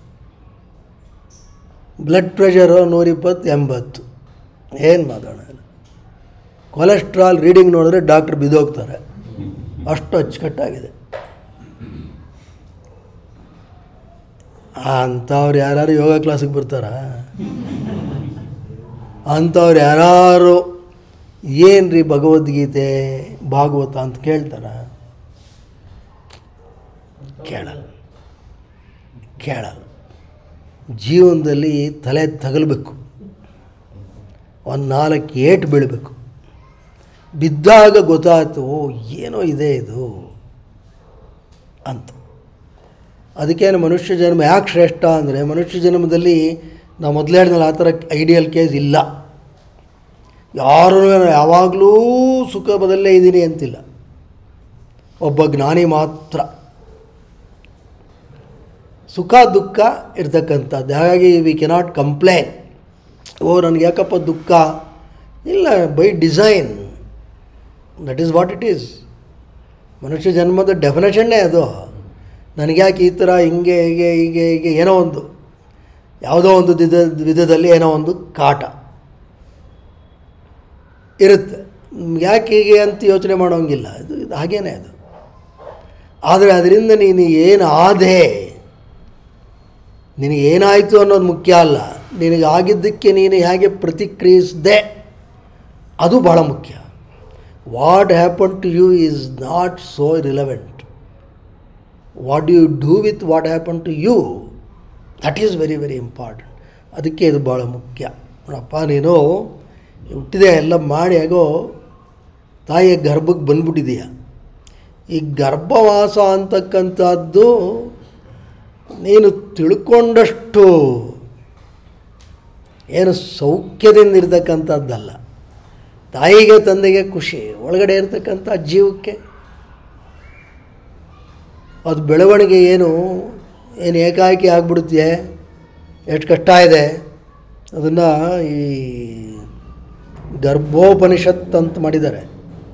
ಬ್ಲಡ್ ಪ್ರೆಷರು ನೂರಿಪ್ಪತ್ತು ಎಂಬತ್ತು ಏನು ಮಾತಾಡೋಲ್ಲ ಕೊಲೆಸ್ಟ್ರಾಲ್ ರೀಡಿಂಗ್ ನೋಡಿದ್ರೆ ಡಾಕ್ಟ್ರ್ ಬಿದ್ದೋಗ್ತಾರೆ ಅಷ್ಟು ಅಚ್ಚುಕಟ್ಟಾಗಿದೆ ಅಂಥವ್ರು ಯಾರು ಯೋಗ ಕ್ಲಾಸಿಗೆ ಬರ್ತಾರಾ ಅಂಥವ್ರು ಯಾರು ಏನು ರೀ ಭಗವದ್ಗೀತೆ ಭಾಗವತ ಅಂತ ಕೇಳ್ತಾರ ಕೇಳಲ್ಲ ಕೇಳಲ್ಲ ಜೀವನದಲ್ಲಿ ತಲೆ ತಗಲಬೇಕು ಒಂದು ನಾಲ್ಕು ಏಟು ಬೀಳಬೇಕು ಬಿದ್ದಾಗ ಗೊತ್ತಾಯ್ತು ಓ ಏನೋ ಇದೆ ಇದು ಅಂತ ಅದಕ್ಕೇನು ಮನುಷ್ಯ ಜನ್ಮ ಯಾಕೆ ಶ್ರೇಷ್ಠ ಅಂದರೆ ಮನುಷ್ಯ ಜನ್ಮದಲ್ಲಿ ನಾವು ಮೊದಲೇ ಹೇಳಿದ್ನಲ್ಲ ಆ ಥರ ಐಡಿಯಲ್ ಕೇಸ್ ಇಲ್ಲ ಯಾರೂ ಯಾವಾಗಲೂ ಸುಖದಲ್ಲೇ ಇದ್ದೀನಿ ಅಂತಿಲ್ಲ ಒಬ್ಬ ಜ್ಞಾನಿ ಮಾತ್ರ ಸುಖ ದುಃಖ ಇರ್ತಕ್ಕಂಥದ್ದು ಹಾಗಾಗಿ ವಿ ಕೆನಾಟ್ ಕಂಪ್ಲೇನ್ ಓ ನನಗೆ ಯಾಕಪ್ಪ ದುಃಖ ಇಲ್ಲ by design that is what it is ಮನುಷ್ಯ ಜನ್ಮದ ಡೆಫಿನೇಷನ್ನೇ ಅದು ನನಗ್ಯಾಕೆ ಈ ಥರ ಹಿಂಗೆ ಹೀಗೆ ಹೀಗೆ ಹೀಗೆ ಏನೋ ಒಂದು ಯಾವುದೋ ಒಂದು ವಿಧ ವಿಧದಲ್ಲಿ ಏನೋ ಒಂದು ಕಾಟ ಇರುತ್ತೆ ಯಾಕೆ ಹೀಗೆ ಅಂತ ಯೋಚನೆ ಮಾಡೋಂಗಿಲ್ಲ ಇದು ಇದು ಹಾಗೇನೆ ಅದು ಆದರೆ ಅದರಿಂದ ನೀನು ಏನು ಆದೆ ನಿನಗೆ ಏನಾಯಿತು ಅನ್ನೋದು ಮುಖ್ಯ ಅಲ್ಲ ನಿನಗೆ ಆಗಿದ್ದಕ್ಕೆ ನೀನು ಹೇಗೆ ಪ್ರತಿಕ್ರಿಯಿಸಿದೆ ಅದು ಭಾಳ ಮುಖ್ಯ what happen to you is not so relevant what you do with what happen to you that is very very important ಅದಕ್ಕೆ ಇದು ಭಾಳ ಮುಖ್ಯ ನೋಡಪ್ಪ ನೀನು ಹುಟ್ಟಿದೆ ಎಲ್ಲ ಮಾಡಿ ಆಗೋ ತಾಯಿಯ ಗರ್ಭಕ್ಕೆ ಬಂದ್ಬಿಟ್ಟಿದೀಯ ಈ ಗರ್ಭವಾಸ ಅಂತಕ್ಕಂಥದ್ದು ನೀನು ತಿಳ್ಕೊಂಡಷ್ಟು ಏನು ಸೌಖ್ಯದಿಂದ ಇರ್ತಕ್ಕಂಥದ್ದಲ್ಲ ತಾಯಿಗೆ ತಂದೆಗೆ ಖುಷಿ ಒಳಗಡೆ ಇರ್ತಕ್ಕಂಥ ಜೀವಕ್ಕೆ ಅದು ಬೆಳವಣಿಗೆ ಏನು ಏನು ಏಕಾಏಕಿ ಆಗ್ಬಿಡುತ್ತೆ ಎಷ್ಟು ಕಷ್ಟ ಇದೆ ಅದನ್ನು ಈ ಗರ್ಭೋಪನಿಷತ್ ಅಂತ ಮಾಡಿದ್ದಾರೆ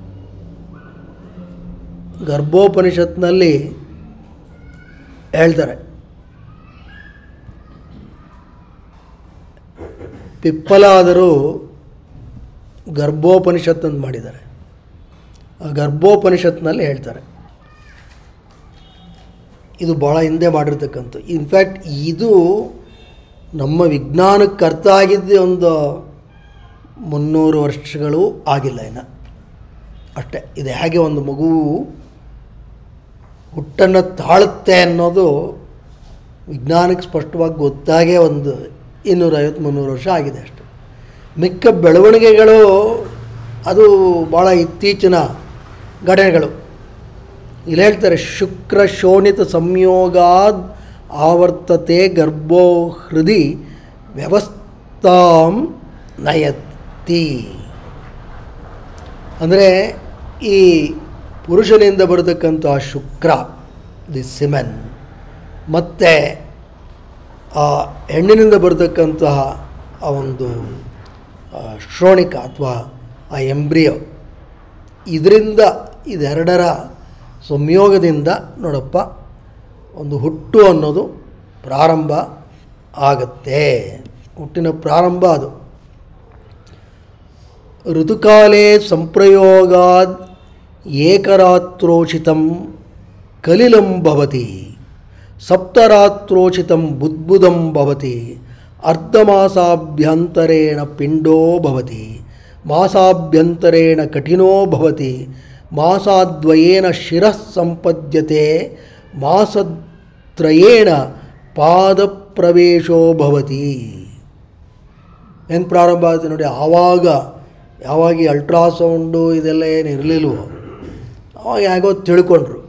ಗರ್ಭೋಪನಿಷತ್ನಲ್ಲಿ ಹೇಳ್ತಾರೆ ಪಿಪ್ಪಲಾದರೂ ಗರ್ಭೋಪನಿಷತ್ ಅಂತ ಮಾಡಿದ್ದಾರೆ ಆ ಗರ್ಭೋಪನಿಷತ್ನಲ್ಲಿ ಹೇಳ್ತಾರೆ ಇದು ಭಾಳ ಹಿಂದೆ ಮಾಡಿರ್ತಕ್ಕಂಥ ಇನ್ಫ್ಯಾಕ್ಟ್ ಇದು ನಮ್ಮ ವಿಜ್ಞಾನಕ್ಕೆ ಅರ್ಥ ಆಗಿದ್ದೇ ಒಂದು ಮುನ್ನೂರು ವರ್ಷಗಳು ಆಗಿಲ್ಲ ಇನ್ನು ಅಷ್ಟೇ ಇದು ಹೇಗೆ ಒಂದು ಮಗು ಹುಟ್ಟನ್ನು ತಾಳುತ್ತೆ ಅನ್ನೋದು ವಿಜ್ಞಾನಕ್ಕೆ ಸ್ಪಷ್ಟವಾಗಿ ಗೊತ್ತಾಗೇ ಒಂದು ಇನ್ನೂರೈವತ್ತು ಮುನ್ನೂರು ವರ್ಷ ಆಗಿದೆ ಅಷ್ಟೆ ಮಿಕ್ಕ ಬೆಳವಣಿಗೆಗಳು ಅದು ಭಾಳ ಇತ್ತೀಚಿನ ಘಟನೆಗಳು ಇಲ್ಲಿ ಹೇಳ್ತಾರೆ ಶುಕ್ರ ಶೋಣಿತ ಸಂಯೋಗಾದ್ ಆವರ್ತತೆ ಗರ್ಭೋ ಹೃದಯ ವ್ಯವಸ್ಥಾಂ ನಯತಿ ಅಂದರೆ ಈ ಪುರುಷನಿಂದ ಬರತಕ್ಕಂತಹ ಶುಕ್ರ ದಿ ಸಿಮೆನ್ ಮತ್ತು ಆ ಹೆಣ್ಣಿನಿಂದ ಬರತಕ್ಕಂತಹ ಆ ಒಂದು ಆ, ಶ್ರೋಣಿಕ ಅಥವಾ ಆ ಎಂಬ್ರಿಯೋ ಇದರಿಂದ ಇದೆರಡರ ಸಂಯೋಗದಿಂದ ನೋಡಪ್ಪ ಒಂದು ಹುಟ್ಟು ಅನ್ನೋದು ಪ್ರಾರಂಭ ಆಗತ್ತೆ ಹುಟ್ಟಿನ ಪ್ರಾರಂಭ ಅದು ಋತುಕಾಲೇ ಸಂಪ್ರಯೋಗಾದ್ ಏಕರಾತ್ರೋಚಿತಂ ಕಲಿಲಂ ಭವತಿ ಸಪ್ತರಾತ್ರೋಚಿತಂ ಬುದ್ಬುದಂ ಭವತಿ ಅರ್ಧಮಾಸಾಭ್ಯಂತರೇಣ ಪಿಂಡೋ ಭವತಿ ಮಾಸಾಭ್ಯಂತರೇಣ ಕಠಿಣೋ ಭವತಿ ಮಾಸಾದ್ವಯೇನ ಶಿರಃ ಸಂಪದ್ಯತೆ ಮಾಸತ್ರಯೇಣ ಪಾದಪ್ರವೇಶೋ ಭವತಿ ಹೆಂಗೆ ಪ್ರಾರಂಭ ಆಗುತ್ತೆ ನೋಡಿ ಆವಾಗ ಯಾವಾಗ ಈ ಅಲ್ಟ್ರಾಸೌಂಡು ಇದೆಲ್ಲ ಏನು ಇರಲಿಲ್ವೋ ಅವಾಗ ಹೇಗೋ ತಿಳ್ಕೊಂಡ್ರು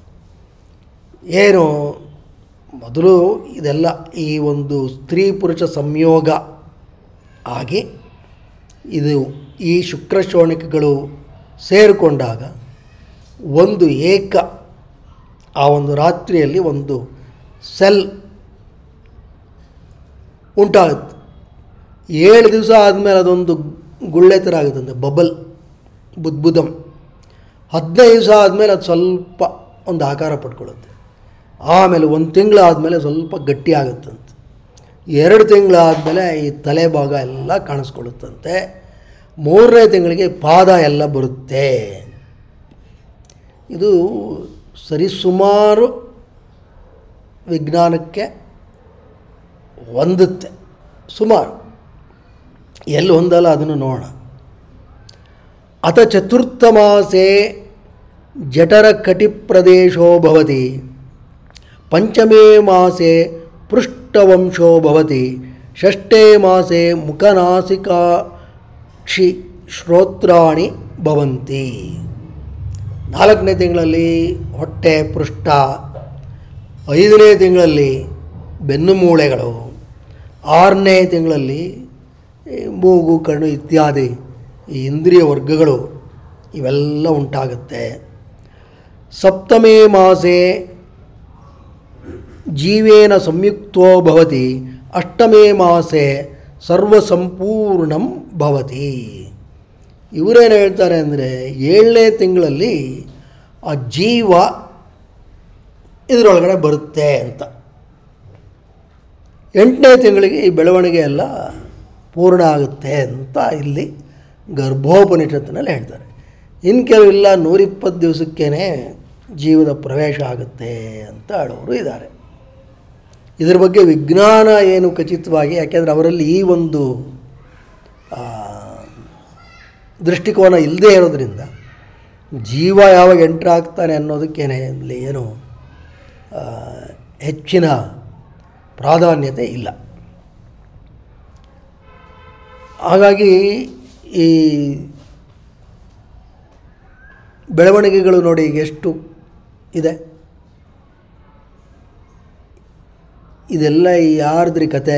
ಏನು ಮೊದಲು ಇದೆಲ್ಲ ಈ ಒಂದು ಸ್ತ್ರೀ ಪುರುಷ ಸಂಯೋಗ ಆಗಿ ಇದು ಈ ಶುಕ್ರಶೋಣಿಕಗಳು ಸೇರಿಕೊಂಡಾಗ ಒಂದು ಏಕ ಆ ಒಂದು ರಾತ್ರಿಯಲ್ಲಿ ಒಂದು ಸೆಲ್ ಉಂಟಾಗುತ್ತೆ ಏಳು ದಿವಸ ಆದಮೇಲೆ ಅದೊಂದು ಗುಳ್ಳೆ ಥರ ಆಗುತ್ತಂತೆ ಬಬಲ್ ಬುದ್ಬುದಂ ಹದಿನೈದು ದಿವಸ ಆದಮೇಲೆ ಅದು ಸ್ವಲ್ಪ ಒಂದು ಆಕಾರ ಪಡ್ಕೊಳ್ಳುತ್ತೆ ಆಮೇಲೆ ಒಂದು ತಿಂಗಳಾದಮೇಲೆ ಸ್ವಲ್ಪ ಗಟ್ಟಿ ಆಗುತ್ತಂತೆ ಎರಡು ತಿಂಗಳಾದಮೇಲೆ ಈ ತಲೆ ಭಾಗ ಎಲ್ಲ ಕಾಣಿಸ್ಕೊಳ್ಳುತ್ತಂತೆ ಮೂರನೇ ತಿಂಗಳಿಗೆ ಪಾದ ಎಲ್ಲ ಬರುತ್ತೆ ಇದು ಸರಿಸುಮಾರು ವಿಜ್ಞಾನಕ್ಕೆ ಹೊಂದುತ್ತೆ ಸುಮಾರು ಎಲ್ಲಿ ಹೊಂದಲ್ಲ ಅದನ್ನು ನೋಡೋಣ ಅಥ ಚತುರ್ಥ ಮಾಸೆ ಜಠರ ಕಟಿಪ್ರದೇಶೋ ಭವತಿ ಪಂಚಮೇ ಮಾಸೆ ಪೃಷ್ಠವಂಶೋ ಭವತಿ ಷಷ್ಠೇ ಮಾಸೆ ಮುಖನಾಸಿಕಾಕ್ಷಿ ಶ್ರೋತ್ರಾಣಿ ಭವಂತಿ ನಾಲ್ಕನೇ ತಿಂಗಳಲ್ಲಿ ಹೊಟ್ಟೆ ಪೃಷ್ಠ ಐದನೇ ತಿಂಗಳಲ್ಲಿ ಬೆನ್ನು ಮೂಳೆಗಳು ಆರನೇ ತಿಂಗಳಲ್ಲಿ ಈ ಮೂಗು ಕಣ್ಣು ಇತ್ಯಾದಿ ಈ ಇಂದ್ರಿಯ ವರ್ಗಗಳು ಇವೆಲ್ಲ ಉಂಟಾಗುತ್ತೆ ಸಪ್ತಮೇ ಮಾಸೆ ಜೀವೇನ ಸಂಯುಕ್ತೋ ಭವತಿ ಅಷ್ಟಮೇ ಮಾಸೆ ಸರ್ವಸಂಪೂರ್ಣಂ ಭವತಿ ಇವರೇನು ಹೇಳ್ತಾರೆ ಅಂದರೆ ಏಳನೇ ತಿಂಗಳಲ್ಲಿ ಆ ಜೀವ ಇದರೊಳಗಡೆ ಬರುತ್ತೆ ಅಂತ ಎಂಟನೇ ತಿಂಗಳಿಗೆ ಈ ಬೆಳವಣಿಗೆ ಎಲ್ಲ ಪೂರ್ಣ ಆಗುತ್ತೆ ಅಂತ ಇಲ್ಲಿ ಗರ್ಭೋಪನಿಷತ್ತಿನಲ್ಲಿ ಹೇಳ್ತಾರೆ ಇನ್ನು ಕೆಲವಿಲ್ಲ ನೂರಿಪ್ಪತ್ತು ದಿವಸಕ್ಕೇ ಜೀವದ ಪ್ರವೇಶ ಆಗುತ್ತೆ ಅಂತ ಹೇಳೋರು ಇದ್ದಾರೆ ಇದರ ಬಗ್ಗೆ ವಿಜ್ಞಾನ ಏನು ಖಚಿತವಾಗಿ ಯಾಕೆಂದರೆ ಅವರಲ್ಲಿ ಈ ಒಂದು ಆ, ದೃಷ್ಟಿಕೋನ ಇಲ್ಲದೇ ಇರೋದ್ರಿಂದ ಜೀವ ಯಾವಾಗ ಎಂಟ್ರ್ ಆಗ್ತಾನೆ ಅನ್ನೋದಕ್ಕೇನೆ ಇಲ್ಲಿ ಏನು ಆ, ಹೆಚ್ಚಿನ ಪ್ರಾಧಾನ್ಯತೆ ಇಲ್ಲ ಹಾಗಾಗಿ ಈ ಬೆಳವಣಿಗೆಗಳು ನೋಡಿ ಈಗ ಎಷ್ಟು ಇದೆ ಇದೆಲ್ಲ ಯಾರ್ದ್ರಿ ಕತೆ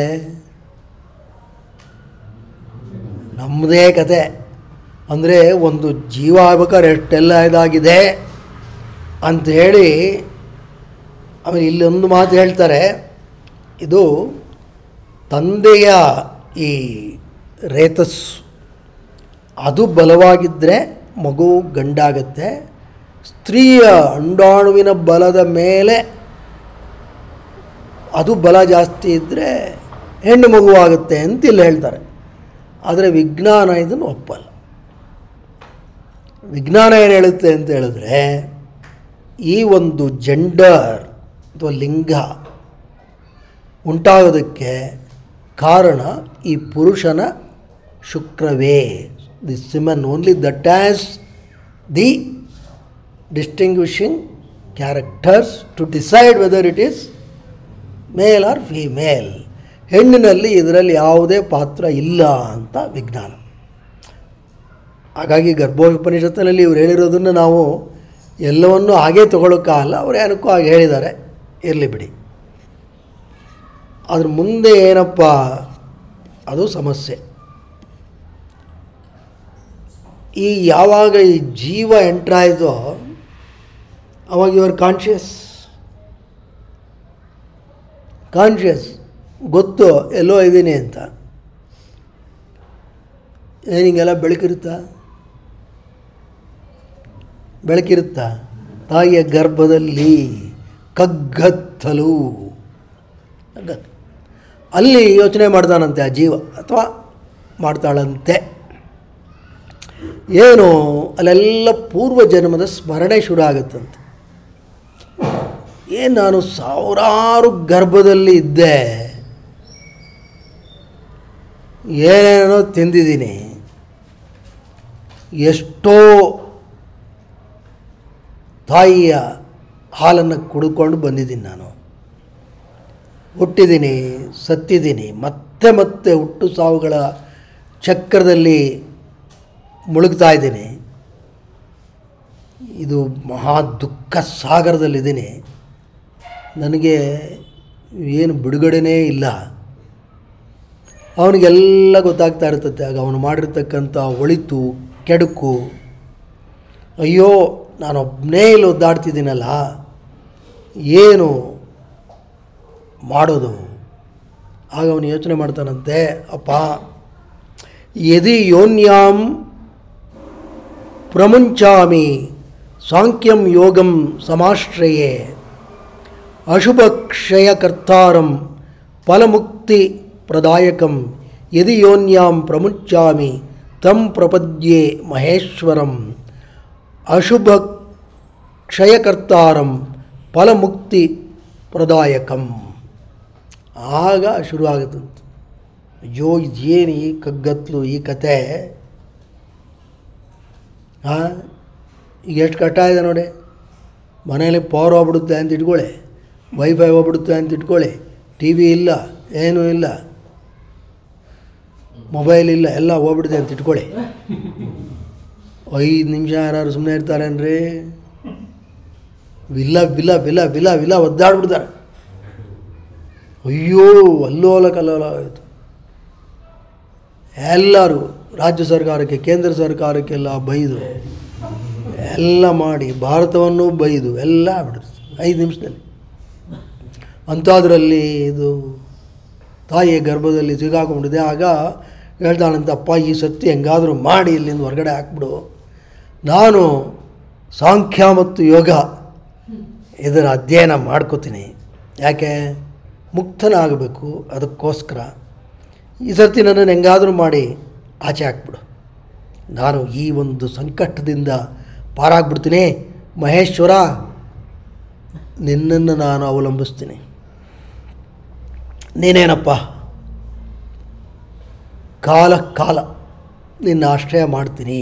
ನಮ್ಮದೇ ಕತೆ ಅಂದರೆ ಒಂದು ಜೀವ ಆಗ್ಬೇಕಾದ್ರೆ ಎಷ್ಟೆಲ್ಲ ಇದಾಗಿದೆ ಅಂಥೇಳಿ ಆಮೇಲೆ ಇಲ್ಲೊಂದು ಮಾತು ಹೇಳ್ತಾರೆ ಇದು ತಂದೆಯ ಈ ರೇತಸ್ ಅದು ಬಲವಾಗಿದ್ದರೆ ಮಗು ಗಂಡಾಗತ್ತೆ ಸ್ತ್ರೀಯ ಅಂಡಾಣುವಿನ ಬಲದ ಮೇಲೆ ಅದು ಬಲ ಜಾಸ್ತಿ ಇದ್ದರೆ ಹೆಣ್ಣು ಮಗುವಾಗುತ್ತೆ ಅಂತ ಇಲ್ಲಿ ಹೇಳ್ತಾರೆ ಆದರೆ ವಿಜ್ಞಾನ ಇದನ್ನು ಒಪ್ಪಲ್ಲ ವಿಜ್ಞಾನ ಏನು ಹೇಳುತ್ತೆ ಅಂತ ಹೇಳಿದ್ರೆ ಈ ಒಂದು ಜೆಂಡರ್ ಅಥವಾ ಲಿಂಗ ಉಂಟಾಗೋದಕ್ಕೆ ಕಾರಣ ಈ ಪುರುಷನ ಶುಕ್ರವೇ the semen only that as the distinguishing characters to decide whether it is male or female ಹೆಣ್ಣಿನಲ್ಲಿ ಇದರಲ್ಲಿ ಯಾವುದೇ ಪಾತ್ರ ಇಲ್ಲ ಅಂತ ವಿಜ್ಞಾನ ಹಾಗಾಗಿ ಗರ್ಭೋಪನಿಷತ್ತಿನಲ್ಲಿ ಇವ್ರು ಹೇಳಿರೋದನ್ನು ನಾವು ಎಲ್ಲವನ್ನೂ ಹಾಗೇ ತಗೊಳ್ಳೋಕ್ಕಾಗಲ್ಲ ಅವ್ರು ಏನಕ್ಕೂ ಹಾಗೆ ಹೇಳಿದ್ದಾರೆ ಇರಲಿ ಬಿಡಿ ಅದ್ರ ಮುಂದೆ ಏನಪ್ಪ ಅದು ಸಮಸ್ಯೆ ಈ ಯಾವಾಗ ಈ ಜೀವ ಎಂಟ್ರಾಯಿತೋ ಅವಾಗ ಇವರು ಕಾನ್ಷಿಯಸ್ ಕಾನ್ಷಿಯಸ್ ಗೊತ್ತು ಎಲ್ಲೋ ಇದ್ದೀನಿ ಅಂತ ಏನಿಗೆಲ್ಲ ಬೆಳಕಿರುತ್ತಾ ಬೆಳಕಿರುತ್ತಾ ತಾಯಿಯ ಗರ್ಭದಲ್ಲಿ ಕಗ್ಗತ್ತಲು ಕಗ್ಗತ್ತು ಅಲ್ಲಿ ಯೋಚನೆ ಮಾಡ್ತಾನಂತೆ ಆ ಜೀವ ಅಥವಾ ಮಾಡ್ತಾಳಂತೆ ಏನು ಅಲ್ಲೆಲ್ಲ ಪೂರ್ವ ಜನ್ಮದ ಸ್ಮರಣೆ ಶುರು ಆಗುತ್ತಂತೆ ಏನು ನಾನು ಸಾವಿರಾರು ಗರ್ಭದಲ್ಲಿ ಇದ್ದೆ ಏನೇನೋ ತಿಂದಿದ್ದೀನಿ ಎಷ್ಟೋ ತಾಯಿಯ ಹಾಲನ್ನು ಕುಡ್ಕೊಂಡು ಬಂದಿದ್ದೀನಿ ನಾನು ಹುಟ್ಟಿದ್ದೀನಿ ಸತ್ತಿದ್ದೀನಿ ಮತ್ತೆ ಮತ್ತೆ ಹುಟ್ಟು ಸಾವುಗಳ ಚಕ್ರದಲ್ಲಿ ಮುಳುಗ್ತಾ ಇದ್ದೀನಿ ಇದು ಮಹಾ ದುಃಖ ಸಾಗರದಲ್ಲಿದ್ದೀನಿ ನನಗೆ ಏನು ಬಿಡುಗಡೆನೇ ಇಲ್ಲ ಅವನಿಗೆಲ್ಲ ಗೊತ್ತಾಗ್ತಾ ಇರ್ತದೆ ಆಗ ಅವನು ಮಾಡಿರ್ತಕ್ಕಂಥ ಒಳಿತು ಕೆಡುಕು ಅಯ್ಯೋ ನಾನೊಬ್ಬನೇ ಇಲ್ಲಿ ಒದ್ದಾಡ್ತಿದ್ದೀನಲ್ಲ ಏನು ಮಾಡೋದು ಆಗ ಅವನು ಯೋಚನೆ ಮಾಡ್ತಾನಂತೆ ಅಪ್ಪ ಯದಿ ಯೋನ್ಯಾಂ ಪ್ರಮುಂಚಾಮಿ ಸಾಂಖ್ಯಂ ಯೋಗಂ ಸಮಾಶ್ರಯೇ ಅಶುಭಕ್ಷಯಕರ್ತಾರಂ ಫಲಮುಕ್ತಿ ಪ್ರದಾಯಕಂ ಯದಿ ಯೋನ್ಯಾಂ ಪ್ರಮುಚ್ಚಾಮಿ ತಂ ಪ್ರಪದ್ಯೆ ಮಹೇಶ್ವರಂ ಅಶುಭ ಕ್ಷಯಕರ್ತಾರಂ ಫಲಮುಕ್ತಿ ಪ್ರದಾಯಕಂ ಆಗ ಶುರು ಆಗುತ್ತಂತೆ ಅಯ್ಯೋ ಇದೇನು ಈ ಕಗ್ಗತ್ಲು ಈ ಕತೆ ಹಾಂ ಈಗ ಎಷ್ಟು ಕಟ್ಟ ಇದೆ ನೋಡಿ ಮನೇಲಿ ಪವರ್ ಹೋಗ್ಬಿಡುತ್ತೆ ಅಂತ ಇಟ್ಕೊಳ್ಳಿ ವೈಫೈ ಹೋಗ್ಬಿಡುತ್ತೆ ಅಂತ ಇಟ್ಕೊಳ್ಳಿ ಟಿ ವಿ ಇಲ್ಲ ಏನೂ ಇಲ್ಲ ಮೊಬೈಲ್ ಇಲ್ಲ ಎಲ್ಲ ಹೋಗ್ಬಿಡುತ್ತೆ ಅಂತ ಇಟ್ಕೊಳ್ಳಿ ಐದು ನಿಮಿಷ ಯಾರು ಸುಮ್ಮನೆ ಇರ್ತಾರೇನ್ರಿ ವಿಲ್ಲ ವಿಲ್ಲ ವಿಲ್ಲ ವಿಲ್ಲ ವಿಲ್ಲ ಒದ್ದಾಡ್ಬಿಡ್ತಾರೆ ಅಯ್ಯೋ ಅಲ್ಲೋಲ ಕಲ್ಲೋಲ ಆಯಿತು ಎಲ್ಲರೂ ರಾಜ್ಯ ಸರ್ಕಾರಕ್ಕೆ ಕೇಂದ್ರ ಸರ್ಕಾರಕ್ಕೆಲ್ಲ ಬೈದು ಎಲ್ಲ ಮಾಡಿ ಭಾರತವನ್ನು ಬೈದು ಎಲ್ಲ ಬಿಡುತ್ತೆ ಐದು ನಿಮಿಷದಲ್ಲಿ ಅಂಥದ್ರಲ್ಲಿ ಇದು ತಾಯಿಯ ಗರ್ಭದಲ್ಲಿ ಸಿಗಾಕೊಂಡಿದೆ ಆಗ ಹೇಳ್ತಾಳಂತೆ ಅಪ್ಪ ಈ ಸತ್ಯ ಹೆಂಗಾದರೂ ಮಾಡಿ ಇಲ್ಲಿಂದ ಹೊರಗಡೆ ಹಾಕ್ಬಿಡು ನಾನು ಸಾಂಖ್ಯ ಮತ್ತು ಯೋಗ ಇದರ ಅಧ್ಯಯನ ಮಾಡ್ಕೋತೀನಿ ಯಾಕೆ ಮುಕ್ತನಾಗಬೇಕು ಅದಕ್ಕೋಸ್ಕರ ಈ ಸರ್ತಿ ನನ್ನನ್ನು ಹೆಂಗಾದರೂ ಮಾಡಿ ಆಚೆ ಹಾಕ್ಬಿಡು ನಾನು ಈ ಒಂದು ಸಂಕಟದಿಂದ ಪಾರಾಗ್ಬಿಡ್ತೀನಿ ಮಹೇಶ್ವರ ನಿನ್ನನ್ನು ನಾನು ಅವಲಂಬಿಸ್ತೀನಿ ನೀನೇನಪ್ಪ ಕಾಲ ಕಾಲ ನಿನ್ನ ಆಶ್ರಯ ಮಾಡ್ತೀನಿ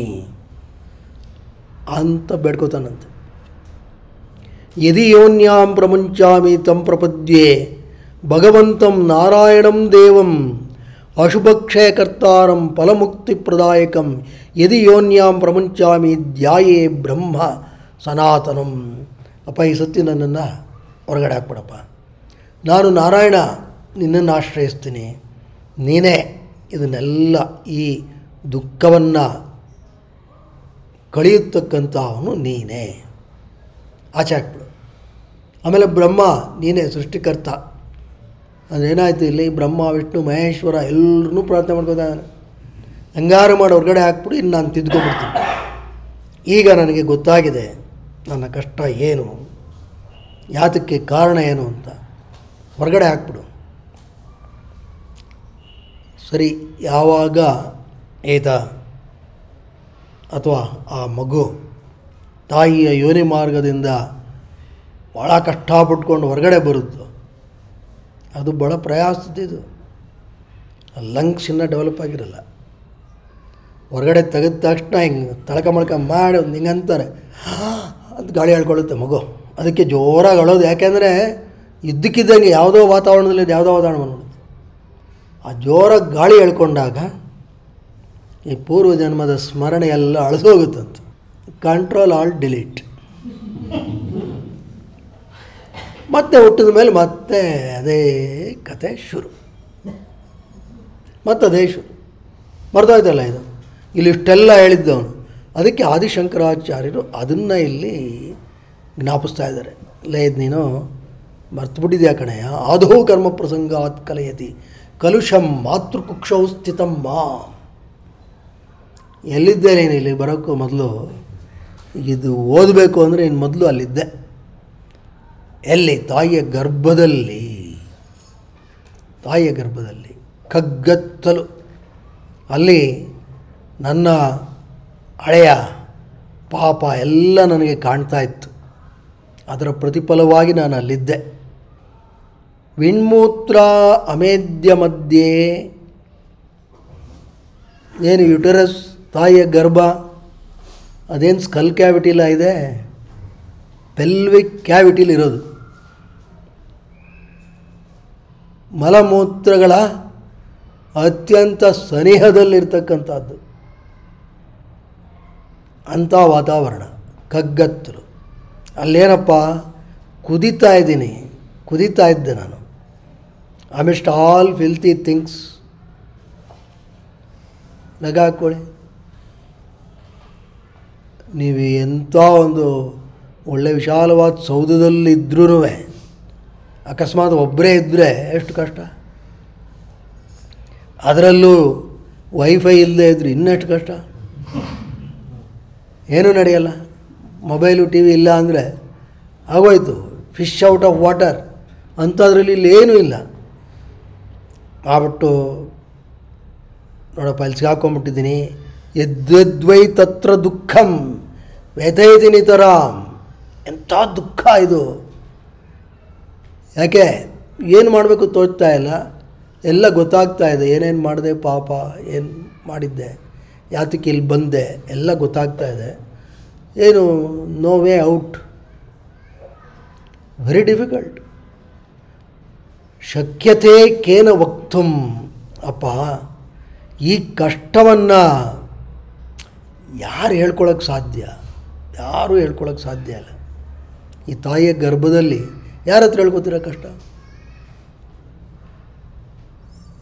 ಅಂತ ಬೇಡ್ಕೋತಾನಂತೆ ಯದಿ ಯೋನ್ಯಾಂ ಪ್ರಮುಂಚಾಮಿ ತಂ ಪ್ರಪದ್ಯೆ ಭಗವಂತಂ ನಾರಾಯಣಂ ದೇವಂ ಅಶುಭಕ್ಷಯಕರ್ತಾರಂ ಫಲಮುಕ್ತಿಪ್ರದಾಯಕಂ ಯದಿ ಯೋನ್ಯಾಂ ಪ್ರಮುಂಚಾಮಿ ಧ್ಯಾಯೇ ಬ್ರಹ್ಮ ಸನಾತನಂ ಅಪ್ಪ ಈ ಸತ್ಯ ನನ್ನನ್ನು ಹೊರಗಡೆ ಹಾಕ್ಬಿಡಪ್ಪ ನಾನು ನಾರಾಯಣ ನಿನ್ನನ್ನು ಆಶ್ರಯಿಸ್ತೀನಿ ನೀನೇ ಇದನ್ನೆಲ್ಲ ಈ ದುಃಖವನ್ನು ಕಳೆಯತಕ್ಕಂಥ ಅವನು ನೀನೇ ಆಚೆ ಹಾಕ್ಬಿಡು ಆಮೇಲೆ ಬ್ರಹ್ಮ ನೀನೇ ಸೃಷ್ಟಿಕರ್ತ ಅದೇನಾಯಿತು ಇಲ್ಲಿ ಬ್ರಹ್ಮ ವಿಷ್ಣು ಮಹೇಶ್ವರ ಎಲ್ಲರೂ ಪ್ರಾರ್ಥನೆ ಮಾಡ್ಕೋತಾನೆ ಹಂಗಾರು ಮಾಡಿ ಹೊರಗಡೆ ಹಾಕ್ಬಿಡು ಇನ್ನು ನಾನು ತಿದ್ಕೊಂಡ್ಬಿಡ್ತೀನಿ ಈಗ ನನಗೆ ಗೊತ್ತಾಗಿದೆ ನನ್ನ ಕಷ್ಟ ಏನು ಯಾತಕ್ಕೆ ಕಾರಣ ಏನು ಅಂತ ಹೊರಗಡೆ ಹಾಕ್ಬಿಡು ಸರಿ ಯಾವಾಗ ಈತ ಅಥವಾ ಆ ಮಗು ತಾಯಿಯ ಯೋನಿ ಮಾರ್ಗದಿಂದ ಭಾಳ ಕಷ್ಟಪಟ್ಕೊಂಡು ಹೊರಗಡೆ ಬರುತ್ತೋ ಅದು ಭಾಳ ಪ್ರಯಾಸದಿದು ಲಂಗ್ಸ್ ಇನ್ನೂ ಡೆವಲಪ್ ಆಗಿರಲ್ಲ ಹೊರಗಡೆ ತೆಗೆದ ತಕ್ಷಣ ಹಿಂಗೆ ತಳಕ ಮಳಕ ಮಾಡಿ ಒಂದು ಹಿಂಗೆ ಅಂತಾರೆ ಅಂತ ಗಾಳಿ ಹೇಳ್ಕೊಳ್ಳುತ್ತೆ ಮಗು ಅದಕ್ಕೆ ಜೋರಾಗಿ ಅಳೋದು ಯಾಕೆಂದರೆ ಇದ್ದಕ್ಕಿದ್ದಂಗೆ ಯಾವುದೋ ವಾತಾವರಣದಲ್ಲಿ ಯಾವುದೋ ವಾತಾವರಣ ಬಂದ್ಬಿಡುತ್ತೆ ಆ ಜೋರಾಗಿ ಗಾಳಿ ಹೇಳ್ಕೊಂಡಾಗ ಈ ಪೂರ್ವ ಜನ್ಮದ ಸ್ಮರಣೆ ಎಲ್ಲ ಅಳಿಸೋಗುತ್ತಂತೆ ಕಂಟ್ರೋಲ್ ಆಲ್ ಡಿಲೀಟ್ ಮತ್ತೆ ಹುಟ್ಟಿದ ಮೇಲೆ ಮತ್ತೆ ಅದೇ ಕತೆ ಶುರು ಮತ್ತೆ ಅದೇ ಶುರು ಮರ್ತೋಯ್ತಲ್ಲ ಇದು ಇಲ್ಲಿ ಇಷ್ಟೆಲ್ಲ ಹೇಳಿದ್ದವನು ಅದಕ್ಕೆ ಆದಿಶಂಕರಾಚಾರ್ಯರು ಅದನ್ನು ಇಲ್ಲಿ ಜ್ಞಾಪಿಸ್ತಾ ಇದ್ದಾರೆ ಲೇ ಇದು ನೀನು ಮರ್ತುಬಿಟ್ಟಿದ್ಯಾ ಕಣಯ್ಯ ಆದೋ ಕರ್ಮ ಪ್ರಸಂಗಾತ್ ಕಲಯತಿ ಕಲುಷಂ ಮಾತೃಕುಕ್ಷೌ ಸ್ಥಿತಂ ಮಾ ಎಲ್ಲಿದ್ದೆ ನೀನು ಇಲ್ಲಿ ಬರೋಕ್ಕೂ ಮೊದಲು ಇದು ಓದಬೇಕು ಅಂದರೆ ಇನ್ನು ಮೊದಲು ಅಲ್ಲಿದ್ದೆ ಎಲ್ಲಿ ತಾಯಿಯ ಗರ್ಭದಲ್ಲಿ ತಾಯಿಯ ಗರ್ಭದಲ್ಲಿ ಕಗ್ಗತ್ತಲು ಅಲ್ಲಿ ನನ್ನ ಹಳೆಯ ಪಾಪ ಎಲ್ಲ ನನಗೆ ಕಾಣ್ತಾ ಇತ್ತು ಅದರ ಪ್ರತಿಫಲವಾಗಿ ನಾನು ಅಲ್ಲಿದ್ದೆ ವಿಣ್ಮೂತ್ರ ಅಮೇದ್ಯ ಮಧ್ಯೆ ಏನು ಯುಟರಸ್ ತಾಯಿಯ ಗರ್ಭ ಅದೇನು ಸ್ಕಲ್ ಕ್ಯಾವಿಟಿಲ ಇದೆ ಪೆಲ್ವಿಕ್ ಕ್ಯಾವಿಟಿಲಿ ಇರೋದು ಮಲಮೂತ್ರಗಳ ಅತ್ಯಂತ ಸನಿಹದಲ್ಲಿರ್ತಕ್ಕಂಥದ್ದು ಅಂಥ ವಾತಾವರಣ ಕಗ್ಗತ್ತಲು ಅಲ್ಲೇನಪ್ಪ ಕುದಿತಾ ಇದ್ದೀನಿ ಕುದಿತಾ ಇದ್ದೆ ನಾನು ಅಮಿಸ್ಟ್ ಆಲ್ ಫಿಲ್ತಿ ಥಿಂಗ್ಸ್ ನಗ ಹಾಕ್ಕೊಳ್ಳಿ ನೀವು ಎಂಥ ಒಂದು ಒಳ್ಳೆ ವಿಶಾಲವಾದ ಸೌಧದಲ್ಲಿದ್ದರೂ ಅಕಸ್ಮಾತ್ ಒಬ್ಬರೇ ಇದ್ದರೆ ಎಷ್ಟು ಕಷ್ಟ ಅದರಲ್ಲೂ ವೈಫೈ ಇಲ್ಲದೆ ಇದ್ರೆ ಇನ್ನೆಷ್ಟು ಕಷ್ಟ ಏನೂ ನಡೆಯಲ್ಲ ಮೊಬೈಲು ಟಿ ವಿ ಇಲ್ಲ ಅಂದರೆ ಆಗೋಯ್ತು ಫಿಶ್ ಔಟ್ ಆಫ್ ವಾಟರ್ ಅಂಥದ್ರಲ್ಲಿ ಇಲ್ಲಿ ಏನೂ ಇಲ್ಲ ಆಗ್ಬಿಟ್ಟು ನೋಡಪ್ಪ ಇಲ್ಲಿ ಸಿಗಾಕೊಂಬಿಟ್ಟಿದ್ದೀನಿ ಎದ್ವೈ ತತ್ರ ದುಃಖಂ ವ್ಯಥೈತಿ ನಿತರಾಮ್ ಎಂಥ ದುಃಖ ಇದು ಯಾಕೆ ಏನು ಮಾಡಬೇಕು ತೋಚ್ತಾ ಇಲ್ಲ ಎಲ್ಲ ಗೊತ್ತಾಗ್ತಾ ಇದೆ ಏನೇನು ಮಾಡಿದೆ ಪಾಪ ಏನು ಮಾಡಿದ್ದೆ ಯಾತಕ್ಕೆ ಇಲ್ಲಿ ಬಂದೆ ಎಲ್ಲ ಗೊತ್ತಾಗ್ತಾ ಇದೆ ಏನು no way out very difficult ಶಕ್ಯತೆ ಕೇನ ವಕ್ತುಂ ಅಪ್ಪ ಈ ಕಷ್ಟವನ್ನು ಯಾರು ಹೇಳ್ಕೊಳಕ್ಕೆ ಸಾಧ್ಯ ಯಾರೂ ಹೇಳ್ಕೊಳಕ್ಕೆ ಸಾಧ್ಯ ಇಲ್ಲ ಈ ತಾಯಿಯ ಗರ್ಭದಲ್ಲಿ ಯಾರ ಹತ್ರ ಹೇಳ್ಕೊತೀರ ಕಷ್ಟ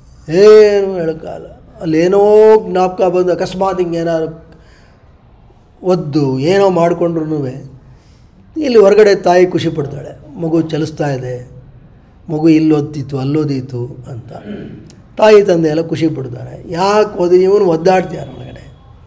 ಏನು ಹೇಳೋಕ್ಕಾಗಲ್ಲ ಅಲ್ಲೇನೋ ಜ್ಞಾಪಕ ಬಂದು ಅಕಸ್ಮಾತ್ ಹಿಂಗೆ ಏನಾದ್ರು ಒದ್ದು ಏನೋ ಮಾಡಿಕೊಂಡ್ರು ಇಲ್ಲಿ ಹೊರಗಡೆ ತಾಯಿ ಖುಷಿ ಪಡ್ತಾಳೆ ಮಗು ಚಲಿಸ್ತಾ ಇದೆ ಮಗು ಇಲ್ಲಿ ಓದ್ತಿತ್ತು ಅಲ್ಲೋದೀತು ಅಂತ ತಾಯಿ ತಂದೆ ಎಲ್ಲ ಖುಷಿ ಪಡ್ತಾರೆ ಯಾಕೆ ಓದಿ ಇವನು ಒದ್ದಾಡ್ತಿದ್ದಾರೆ ಒಳಗಡೆ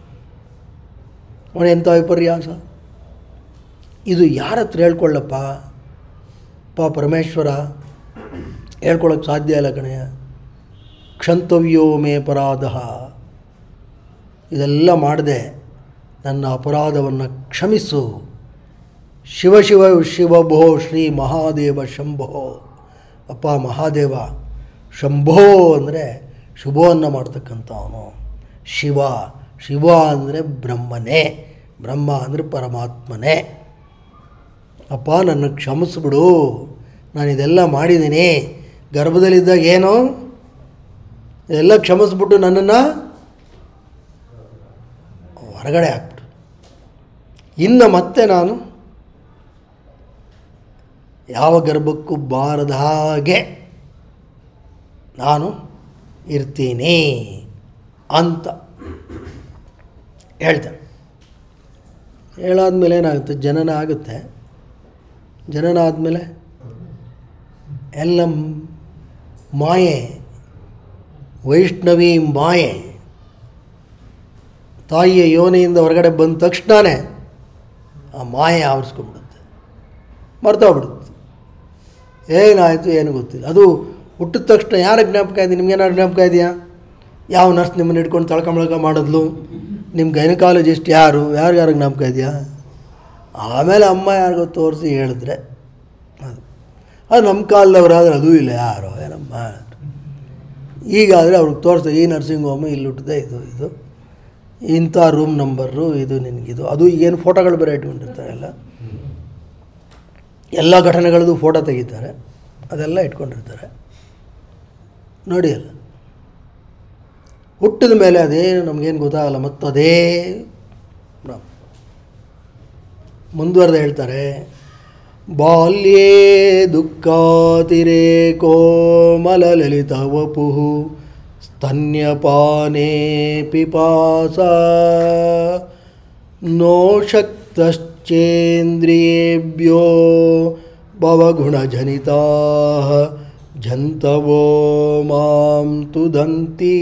ಅವನು ಎಂಥ ವಿಪರ್ಯಾಸ ಇದು ಯಾರ ಹತ್ರ ಹೇಳ್ಕೊಳ್ಳಪ್ಪ ಪಾ ಪರಮೇಶ್ವರ ಹೇಳ್ಕೊಳಕ್ಕೆ ಸಾಧ್ಯ ಇಲ್ಲ ಕಣಯ್ಯ ಕ್ಷಂತವ್ಯೋ ಮೇ ಪರಾಧ ಇದೆಲ್ಲ ಮಾಡದೆ ನನ್ನ ಅಪರಾಧವನ್ನು ಕ್ಷಮಿಸು ಶಿವ ಶಿವ ಶಿವಭೋ ಶ್ರೀ ಮಹಾದೇವ ಶಂಭೋ ಅಪ್ಪ ಮಹಾದೇವ ಶಂಭೋ ಅಂದರೆ ಶುಭವನ್ನು ಮಾಡ್ತಕ್ಕಂಥವನು ಶಿವ ಶಿವ ಅಂದರೆ ಬ್ರಹ್ಮನೇ ಬ್ರಹ್ಮ ಅಂದರೆ ಪರಮಾತ್ಮನೇ ಅಪ್ಪ ನನ್ನ ಕ್ಷಮಿಸ್ಬಿಡು ನಾನು ಇದೆಲ್ಲ ಮಾಡಿದ್ದೀನಿ ಗರ್ಭದಲ್ಲಿದ್ದಾಗ ಏನು ಇದೆಲ್ಲ ಕ್ಷಮಿಸ್ಬಿಟ್ಟು ನನ್ನನ್ನು ಹೊರಗಡೆ ಹಾಕ್ಬಿಡು ಇನ್ನು ಮತ್ತೆ ನಾನು ಯಾವ ಗರ್ಭಕ್ಕೂ ಬಾರದ ಹಾಗೆ ನಾನು ಇರ್ತೀನಿ ಅಂತ ಹೇಳ್ತಾನೆ ಹೇಳಾದ್ಮೇಲೆ ಏನಾಗುತ್ತೆ ಜನನ ಆಗುತ್ತೆ ಜನನ ಆದಮೇಲೆ ಎಲ್ಲ ಮಾಯೆ ವೈಷ್ಣವಿ ಮಾಯೆ ತಾಯಿಯ ಯೋನಿಯಿಂದ ಹೊರಗಡೆ ಬಂದ ತಕ್ಷಣವೇ ಆ ಮಾಯೆ ಆವರಿಸ್ಕೊಂಡ್ಬಿಡುತ್ತೆ ಮರ್ತೋಗ್ಬಿಡುತ್ತೆ ಏನಾಯಿತು ಏನು ಗೊತ್ತಿಲ್ಲ ಅದು ಹುಟ್ಟಿದ ತಕ್ಷಣ ಯಾರ ಜ್ಞಾಪಕ ಇದೆ ನಿಮ್ಗೇನಾದ್ರು ಜ್ಞಾಪಕ ಇದೆಯಾ ಯಾವ ನರ್ಸ್ ನಿಮ್ಮನ್ನು ಹಿಡ್ಕೊಂಡು ತಳ್ಕೊಂಬಳಕ ಮಾಡಿದ್ಲು ನಿಮ್ಮ ಗೈನಕಾಲಜಿಸ್ಟ್ ಯಾರು ಯಾರು ಯಾರಿಗೆ ಜ್ಞಾಪಕ ಇದೆಯಾ ಆಮೇಲೆ ಅಮ್ಮ ಯಾರಿಗೋ ತೋರಿಸಿ ಹೇಳಿದ್ರೆ ಅದು ಅದು ನಮ್ಮ ಕಾಲದವರಾದ್ರೆ ಅದೂ ಇಲ್ಲ ಯಾರೋ ಏನಮ್ಮ ಈಗಾದರೆ ಅವ್ರಿಗೆ ತೋರಿಸ್ತಾರೆ ಈ ನರ್ಸಿಂಗ್ ಹೋಮು ಇಲ್ಲಿ ಹುಟ್ಟಿದೆ ಇದು ಇದು ಇಂಥ ರೂಮ್ ನಂಬರು ಇದು ನಿನಗಿದು ಅದು ಏನು ಫೋಟೋಗಳು ಬೇರೆ ಇಟ್ಕೊಂಡಿರ್ತಾರೆ ಎಲ್ಲ ಎಲ್ಲ ಘಟನೆಗಳದ್ದು ಫೋಟೋ ತೆಗಿತಾರೆ ಅದೆಲ್ಲ ಇಟ್ಕೊಂಡಿರ್ತಾರೆ ನೋಡಿ ಅಲ್ಲ ಹುಟ್ಟಿದ ಮೇಲೆ ಅದೇನು ನಮಗೇನು ಗೊತ್ತಾಗಲ್ಲ ಮತ್ತು ಅದೇ ಭ್ರಮ. ಮುಂದುವರೆದು ಹೇಳ್ತಾರೆ ಬಾಲ್ಯೇ ದುಃಖಾತಿರೇಕೋ ಮಲಲಲಿತ ವಪು ಸ್ತನ್ಯಪಾನೇ ಪಿಪಾಸ ನೋ ಶಕ್ತಶ್ಚೇಂದ್ರಿಯೇಭ್ಯೋ ಭವಗುಣಜನಿತಾ ಜಂತವೋ ಮಾಂ ತುದಂತಿ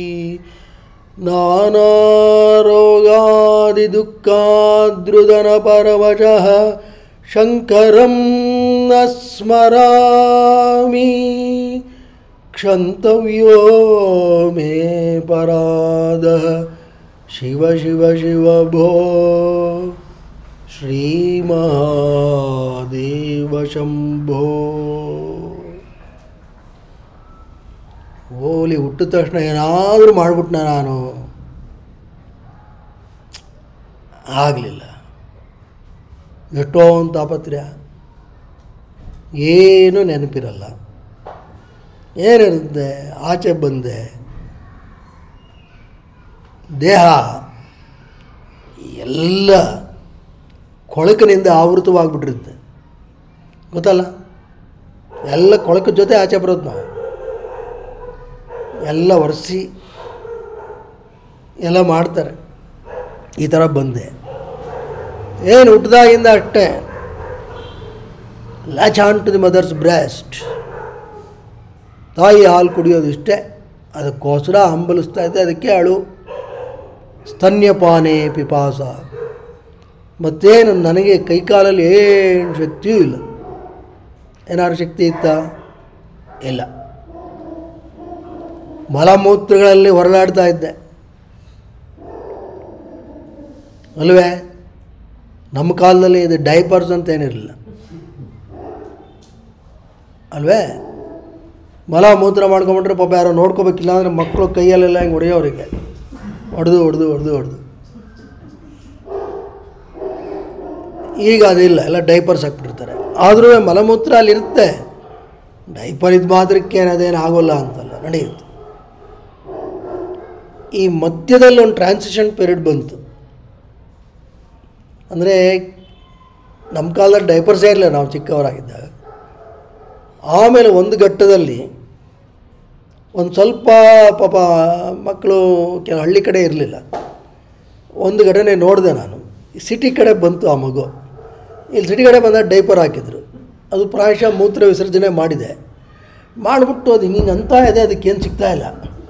ನಾನಾರೋಗಾದಿದುಃಖಾದೃದನ ಪರವಶಃ ಶಂಕರಂ ನ ಸ್ಮರಾಮಿ क्षन्तव्यो मे परादः शिव शिव शिव भो श्रीमहादेव शम्भो ಓಲಿ ಹುಟ್ಟಿದ ತಕ್ಷಣ ಏನಾದರೂ ಮಾಡಿಬಿಟ್ನ ನಾನು ಆಗಲಿಲ್ಲ ಎಷ್ಟೋ ಒಂದು ತಾಪತ್ರ್ಯ ಏನೂ ನೆನಪಿರಲ್ಲ ಏನಿರುತ್ತೆ ಆಚೆ ಬಂದೆ ದೇಹ ಎಲ್ಲ ಕೊಳಕಿನಿಂದ ಆವೃತವಾಗಿಬಿಟ್ಟಿರುತ್ತೆ ಗೊತ್ತಲ್ಲ ಎಲ್ಲ ಕೊಳಕದ ಜೊತೆ ಆಚೆ ಬರೋದು ನಾವು ಎಲ್ಲ ಒರೆಸಿ ಎಲ್ಲ ಮಾಡ್ತಾರೆ ಈ ಥರ ಬಂದೆ ಏನು ಹುಟ್ಟಿದಾಗಿಂದ ಅಷ್ಟೇ latch on to the mother's breast ತಾಯಿ ಹಾಲು ಕುಡಿಯೋದು ಇಷ್ಟೇ ಅದಕ್ಕೋಸ್ಕರ ಹಂಬಲಿಸ್ತಾ ಇದ್ದೆ ಅದಕ್ಕೆ ಅಳು ಸ್ತನ್ಯಪಾನೆ ಪಿಪಾಸ ಮತ್ತೇನು ನನಗೆ ಕೈಕಾಲಲ್ಲಿ ಏನು ಶಕ್ತಿಯೂ ಇಲ್ಲ ಏನಾದ್ರು ಶಕ್ತಿ ಇತ್ತಾ ಇಲ್ಲ ಮಲಮೂತ್ರಗಳಲ್ಲಿ ಹೊರಲಾಡ್ತಾ ಇದ್ದೆ ಅಲ್ವೇ ನಮ್ಮ ಕಾಲದಲ್ಲಿ ಇದು ಡೈಪರ್ಸ್ ಅಂತ ಏನಿರಲಿಲ್ಲ ಅಲ್ವೇ ಮಲ ಮೂತ್ರ ಮಾಡ್ಕೊಂಬಿಟ್ರೆ ಪಾಪ ಯಾರೋ ನೋಡ್ಕೋಬೇಕಿಲ್ಲ ಅಂದರೆ ಮಕ್ಕಳು ಕೈಯಲ್ಲೆಲ್ಲ ಹಿಂಗೆ ಹೊಡೆಯೋರಿಗೆ ಹೊಡೆದು ಹೊಡೆದು ಹೊಡೆದು ಹೊಡೆದು ಈಗ ಅದಿಲ್ಲ ಎಲ್ಲ ಡೈಪರ್ಸ್ ಹಾಕ್ಬಿಟ್ಟಿರ್ತಾರೆ ಆದರೂ ಮಲಮೂತ್ರ ಅಲ್ಲಿರುತ್ತೆ ಡೈಪರ್ ಇದು ಮಾತ್ರಕ್ಕೆ ಅದೇನು ಆಗೋಲ್ಲ ಅಂತಲ್ಲ ನಡೆಯುತ್ತೆ ಈ ಮಧ್ಯದಲ್ಲಿ ಒಂದು ಟ್ರಾನ್ಸಿಷನ್ ಪೀರಿಯಡ್ ಬಂತು ಅಂದರೆ ನಮ್ಮ ಕಾಲದಲ್ಲಿ ಡೈಪರ್ಸೇ ಇರಲಿಲ್ಲ ನಾವು ಚಿಕ್ಕವರಾಗಿದ್ದಾಗ ಆಮೇಲೆ ಒಂದು ಘಟ್ಟದಲ್ಲಿ ಒಂದು ಸ್ವಲ್ಪ ಪಾಪ ಮಕ್ಕಳು ಕೆಲ ಹಳ್ಳಿ ಕಡೆ ಇರಲಿಲ್ಲ ಒಂದು ಘಟನೆ ನೋಡಿದೆ ನಾನು ಸಿಟಿ ಕಡೆ ಬಂತು ಆ ಮಗು ಇಲ್ಲಿ ಸಿಟಿ ಕಡೆ ಬಂದಾಗ ಡೈಪರ್ ಹಾಕಿದ್ರು ಅದು ಪ್ರಾಯಶಃ ಮೂತ್ರ ವಿಸರ್ಜನೆ ಮಾಡಿದೆ ಮಾಡಿಬಿಟ್ಟು ಅದು ಹಿಂಗೆ ಅಂತ ಇದೆ ಅದಕ್ಕೇನು ಸಿಗ್ತಾ ಇಲ್ಲ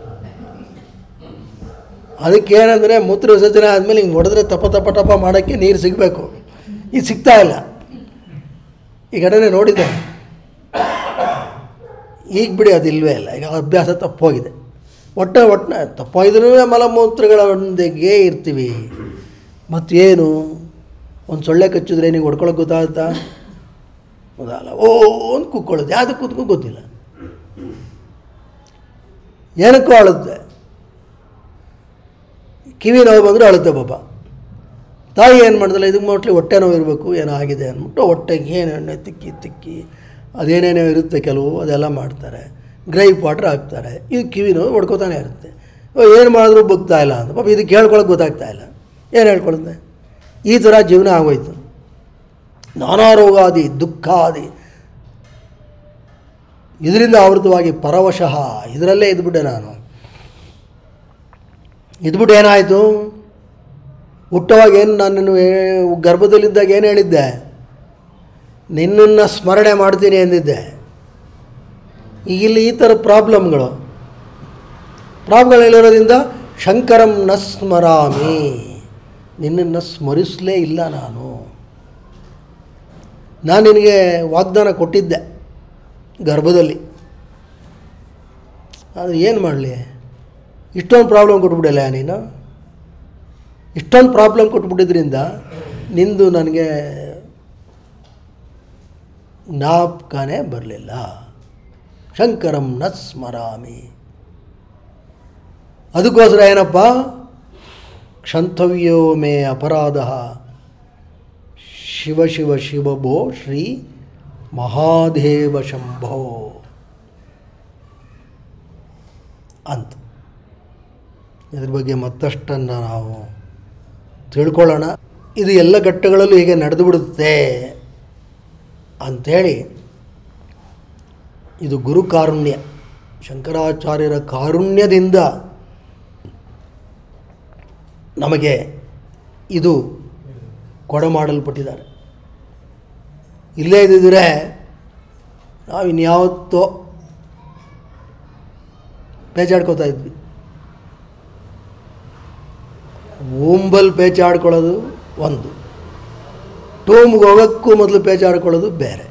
ಅದಕ್ಕೇನಂದರೆ ಮೂತ್ರ ವಿಸರ್ಜನೆ ಆದಮೇಲೆ ಹಿಂಗೆ ಹೊಡೆದ್ರೆ ತಪ ತಪ ಟಪ ಮಾಡೋಕ್ಕೆ ನೀರು ಸಿಗಬೇಕು ಇದು ಸಿಗ್ತಾ ಇಲ್ಲ ಈ ಕಡೆನೇ ನೋಡಿದ್ದೆ ಈಗ ಬಿಡಿ ಅದಿಲ್ವೇ ಇಲ್ಲ ಈಗ ಅಭ್ಯಾಸ ತಪ್ಪೋಗಿದೆ ಒಟ್ಟೆ ಒಟ್ಟೆ ತಪ್ಪಾಗಿದ್ರೂ ಮಲಮೂತ್ರಗಳೊಂದಿಗೆ ಇರ್ತೀವಿ ಮತ್ತೇನು ಒಂದು ಸೊಳ್ಳೆ ಕಚ್ಚಿದ್ರೆ ನೀವು ಹೊಡ್ಕೊಳಕ್ಕೆ ಗೊತ್ತಾಗುತ್ತಾ ಹೌದಲ್ಲ ಓ ಅಂತ ಕುಕ್ಕೊಳ್ಳೋದು ಯಾವುದಕ್ಕೆ ಕೂತ್ಕೊ ಗೊತ್ತಿಲ್ಲ ಏನಕ್ಕೂ ಅಳುತ್ತೆ ಕಿವಿ ನೋವು ಬಂದರೆ ಅಳುತ್ತೆ ಪಾಪ ತಾಯಿ ಏನು ಮಾಡಿದಲ್ಲ ಇದಕ್ಕೆ ಮೋಸ್ಟ್ಲಿ ಹೊಟ್ಟೆ ನೋವು ಇರಬೇಕು ಏನೋ ಆಗಿದೆ ಅಂದ್ಬಿಟ್ಟು ಹೊಟ್ಟೆಗೆ ಏನು ಎಣ್ಣೆ ತಿಕ್ಕಿ ತಿಕ್ಕಿ ಅದೇನೇನೋ ಇರುತ್ತೆ ಕೆಲವು ಅದೆಲ್ಲ ಮಾಡ್ತಾರೆ ಗ್ರೈಪ್ ವಾಟ್ರ್ ಹಾಕ್ತಾರೆ ಇದು ಕಿವಿ ನೋವು ಹೊಡ್ಕೋತಾನೆ ಇರುತ್ತೆ ಏನು ಮಾಡಿದ್ರು ಬಗ್ತಾ ಇಲ್ಲ ಅಂತ ಪಾಪ ಇದಕ್ಕೆ ಹೇಳ್ಕೊಳಕ್ಕೆ ಗೊತ್ತಾಗ್ತಾ ಇಲ್ಲ ಏನು ಹೇಳ್ಕೊಳುತ್ತೆ ಈ ಥರ ಜೀವನ ಆಗೋಯ್ತು ನಾನಾ ರೋಗಾದಿ ದುಃಖಾದಿ ಇದರಿಂದ ಆವೃತವಾಗಿ ಪರವಶಃ ಇದರಲ್ಲೇ ಇದ್ಬಿಟ್ಟೆ ನಾನು ಇದ್ಬಿಟ್ಟು ಏನಾಯಿತು ಹುಟ್ಟುವಾಗ ಏನು ನಾನು ಏ- ಗರ್ಭದಲ್ಲಿದ್ದಾಗ ಏನು ಹೇಳಿದ್ದೆ ನಿನ್ನನ್ನು ಸ್ಮರಣೆ ಮಾಡ್ತೀನಿ ಎಂದಿದ್ದೆ ಈಗ ಇಲ್ಲಿ ಈ ಥರ ಪ್ರಾಬ್ಲಮ್ಗಳು ಪ್ರಾಬ್ಲಮ್ಗಳಿರೋದ್ರಿಂದ ಶಂಕರಂ ನ ಸ್ಮರಾಮಿ ನಿನ್ನನ್ನು ಸ್ಮರಿಸಲೇ ಇಲ್ಲ ನಾನು ನಾನು ನಿನಗೆ ವಾಗ್ದಾನ ಕೊಟ್ಟಿದ್ದೆ ಗರ್ಭದಲ್ಲಿ ಆದರೆ ಏನು ಮಾಡಲಿ ಇಷ್ಟೊಂದು ಪ್ರಾಬ್ಲಮ್ ಕೊಟ್ಬಿಡಲ್ಲ ನೀನು ಇಷ್ಟೊಂದು ಪ್ರಾಬ್ಲಮ್ ಕೊಟ್ಬಿಟ್ಟಿದ್ರಿಂದ ನಿಂದು ನನಗೆ ಜ್ಞಾಪಕನೇ ಬರಲಿಲ್ಲ ಶಂಕರಂ ನ ಸ್ಮರಾಮಿ ಅದಕ್ಕೋಸ್ಕರ ಏನಪ್ಪ ಕ್ಷಂತವ್ಯೋ ಮೇ ಅಪರಾಧ ಶಿವ ಶಿವ ಶಿವಭೋ ಶ್ರೀ ಮಹಾದೇವ ಶಂಭೋ ಅಂತ ಇದ್ರ ಬಗ್ಗೆ ಮತ್ತಷ್ಟನ್ನು ನಾವು ತಿಳ್ಕೊಳ್ಳೋಣ ಇದು ಎಲ್ಲ ಘಟ್ಟಗಳಲ್ಲೂ ಹೀಗೆ ನಡೆದು ಬಿಡುತ್ತೆ ಅಂಥೇಳಿ ಇದು ಗುರು ಕಾರುಣ್ಯ ಶಂಕರಾಚಾರ್ಯರ ಕಾರುಣ್ಯದಿಂದ ನಮಗೆ ಇದು ಕೊಡಮಾಡಲ್ಪಟ್ಟಿದ್ದಾರೆ ಇಲ್ಲೇ ಇದ್ದಿದ್ರೆ ನಾವು ಇನ್ಯಾವತ್ತೋ ಪೇಚಾಡ್ಕೋತಾ ಇದ್ವಿ ಓಂಬಲ್ ಪೇಚಾಡ್ಕೊಳ್ಳೋದು ಒಂದು ಟೂಮ್ಗೆ ಹೋಗೋಕ್ಕೂ ಮೊದಲು ಪೇಚಾಡ್ಕೊಳ್ಳೋದು ಬೇರೆ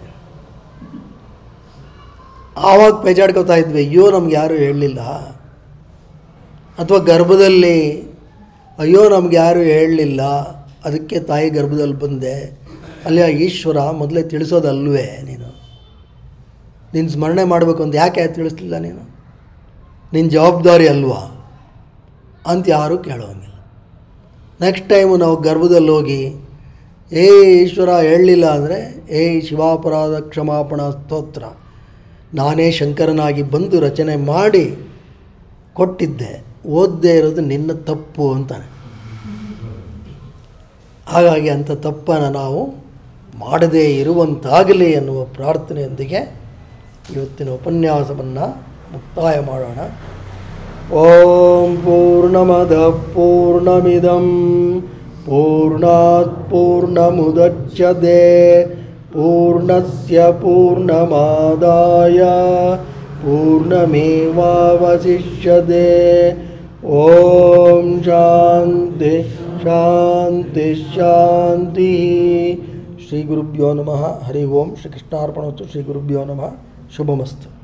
ಆವಾಗ ಪೇಚಾಡ್ಕೋತಾ ಇದ್ವಿ ಅಯ್ಯೋ ನಮ್ಗೆ ಯಾರೂ ಹೇಳಲಿಲ್ಲ ಅಥವಾ ಗರ್ಭದಲ್ಲಿ ಅಯ್ಯೋ ನಮ್ಗೆ ಯಾರೂ ಹೇಳಲಿಲ್ಲ ಅದಕ್ಕೆ ತಾಯಿ ಗರ್ಭದಲ್ಲಿ ಬಂದೆ ಅಲ್ಲಿ ಆ ಈಶ್ವರ ಮೊದಲೇ ತಿಳಿಸೋದಲ್ವೇ ನೀನು ನಿನ್ನ ಸ್ಮರಣೆ ಮಾಡಬೇಕು ಅಂತ ಯಾಕೆ ತಿಳಿಸ್ಲಿಲ್ಲ ನೀನು ನಿನ್ನ ಜವಾಬ್ದಾರಿ ಅಲ್ವಾ ಅಂತ ಯಾರೂ ಕೇಳೋಂಗಿಲ್ಲ ನೆಕ್ಸ್ಟ್ ಟೈಮು ನಾವು ಗರ್ಭದಲ್ಲಿ ಹೋಗಿ ಏ ಈಶ್ವರ ಹೇಳಲಿಲ್ಲ ಅಂದರೆ ಏ ಶಿವಾಪರಾಧ ಕ್ಷಮಾಪಣಾ ಸ್ತೋತ್ರ ನಾನೇ ಶಂಕರನಾಗಿ ಬಂದು ರಚನೆ ಮಾಡಿ ಕೊಟ್ಟಿದ್ದೆ ಓದದೇ ಇರೋದು ನಿನ್ನ ತಪ್ಪು ಅಂತಾನೆ ಹಾಗಾಗಿ ಅಂಥ ತಪ್ಪನ್ನು ನಾವು ಮಾಡದೇ ಇರುವಂತಾಗಲಿ ಎನ್ನುವ ಪ್ರಾರ್ಥನೆಯೊಂದಿಗೆ ಇವತ್ತಿನ ಉಪನ್ಯಾಸವನ್ನು ಮುಕ್ತಾಯ ಮಾಡೋಣ ಓಂ ಪೂರ್ಣಮದ ಪೂರ್ಣಮಿದಂ ಪೂರ್ಣಾತ್ ಪೂರ್ಣಮುದಚ್ಯತೆ ಪೂರ್ಣಸ್ಯ ಪೂರ್ಣಮಾದಾಯ ಪೂರ್ಣಮೇವಾವಶಿಷ್ಯತೆ ಓಂ ಶಾಂತಿ ಶಾಂತಿ ಶಾಂತಿ ಶ್ರೀ ಗುರುಭ್ಯೋ ನಮಃ ಹರಿ ಓಂ ಶ್ರೀ ಕೃಷ್ಣಾರ್ಪಣೋತ್ತು ಶ್ರೀ ಗುರುಭ್ಯೋ ನಮಃ ಶುಭಮಸ್ತು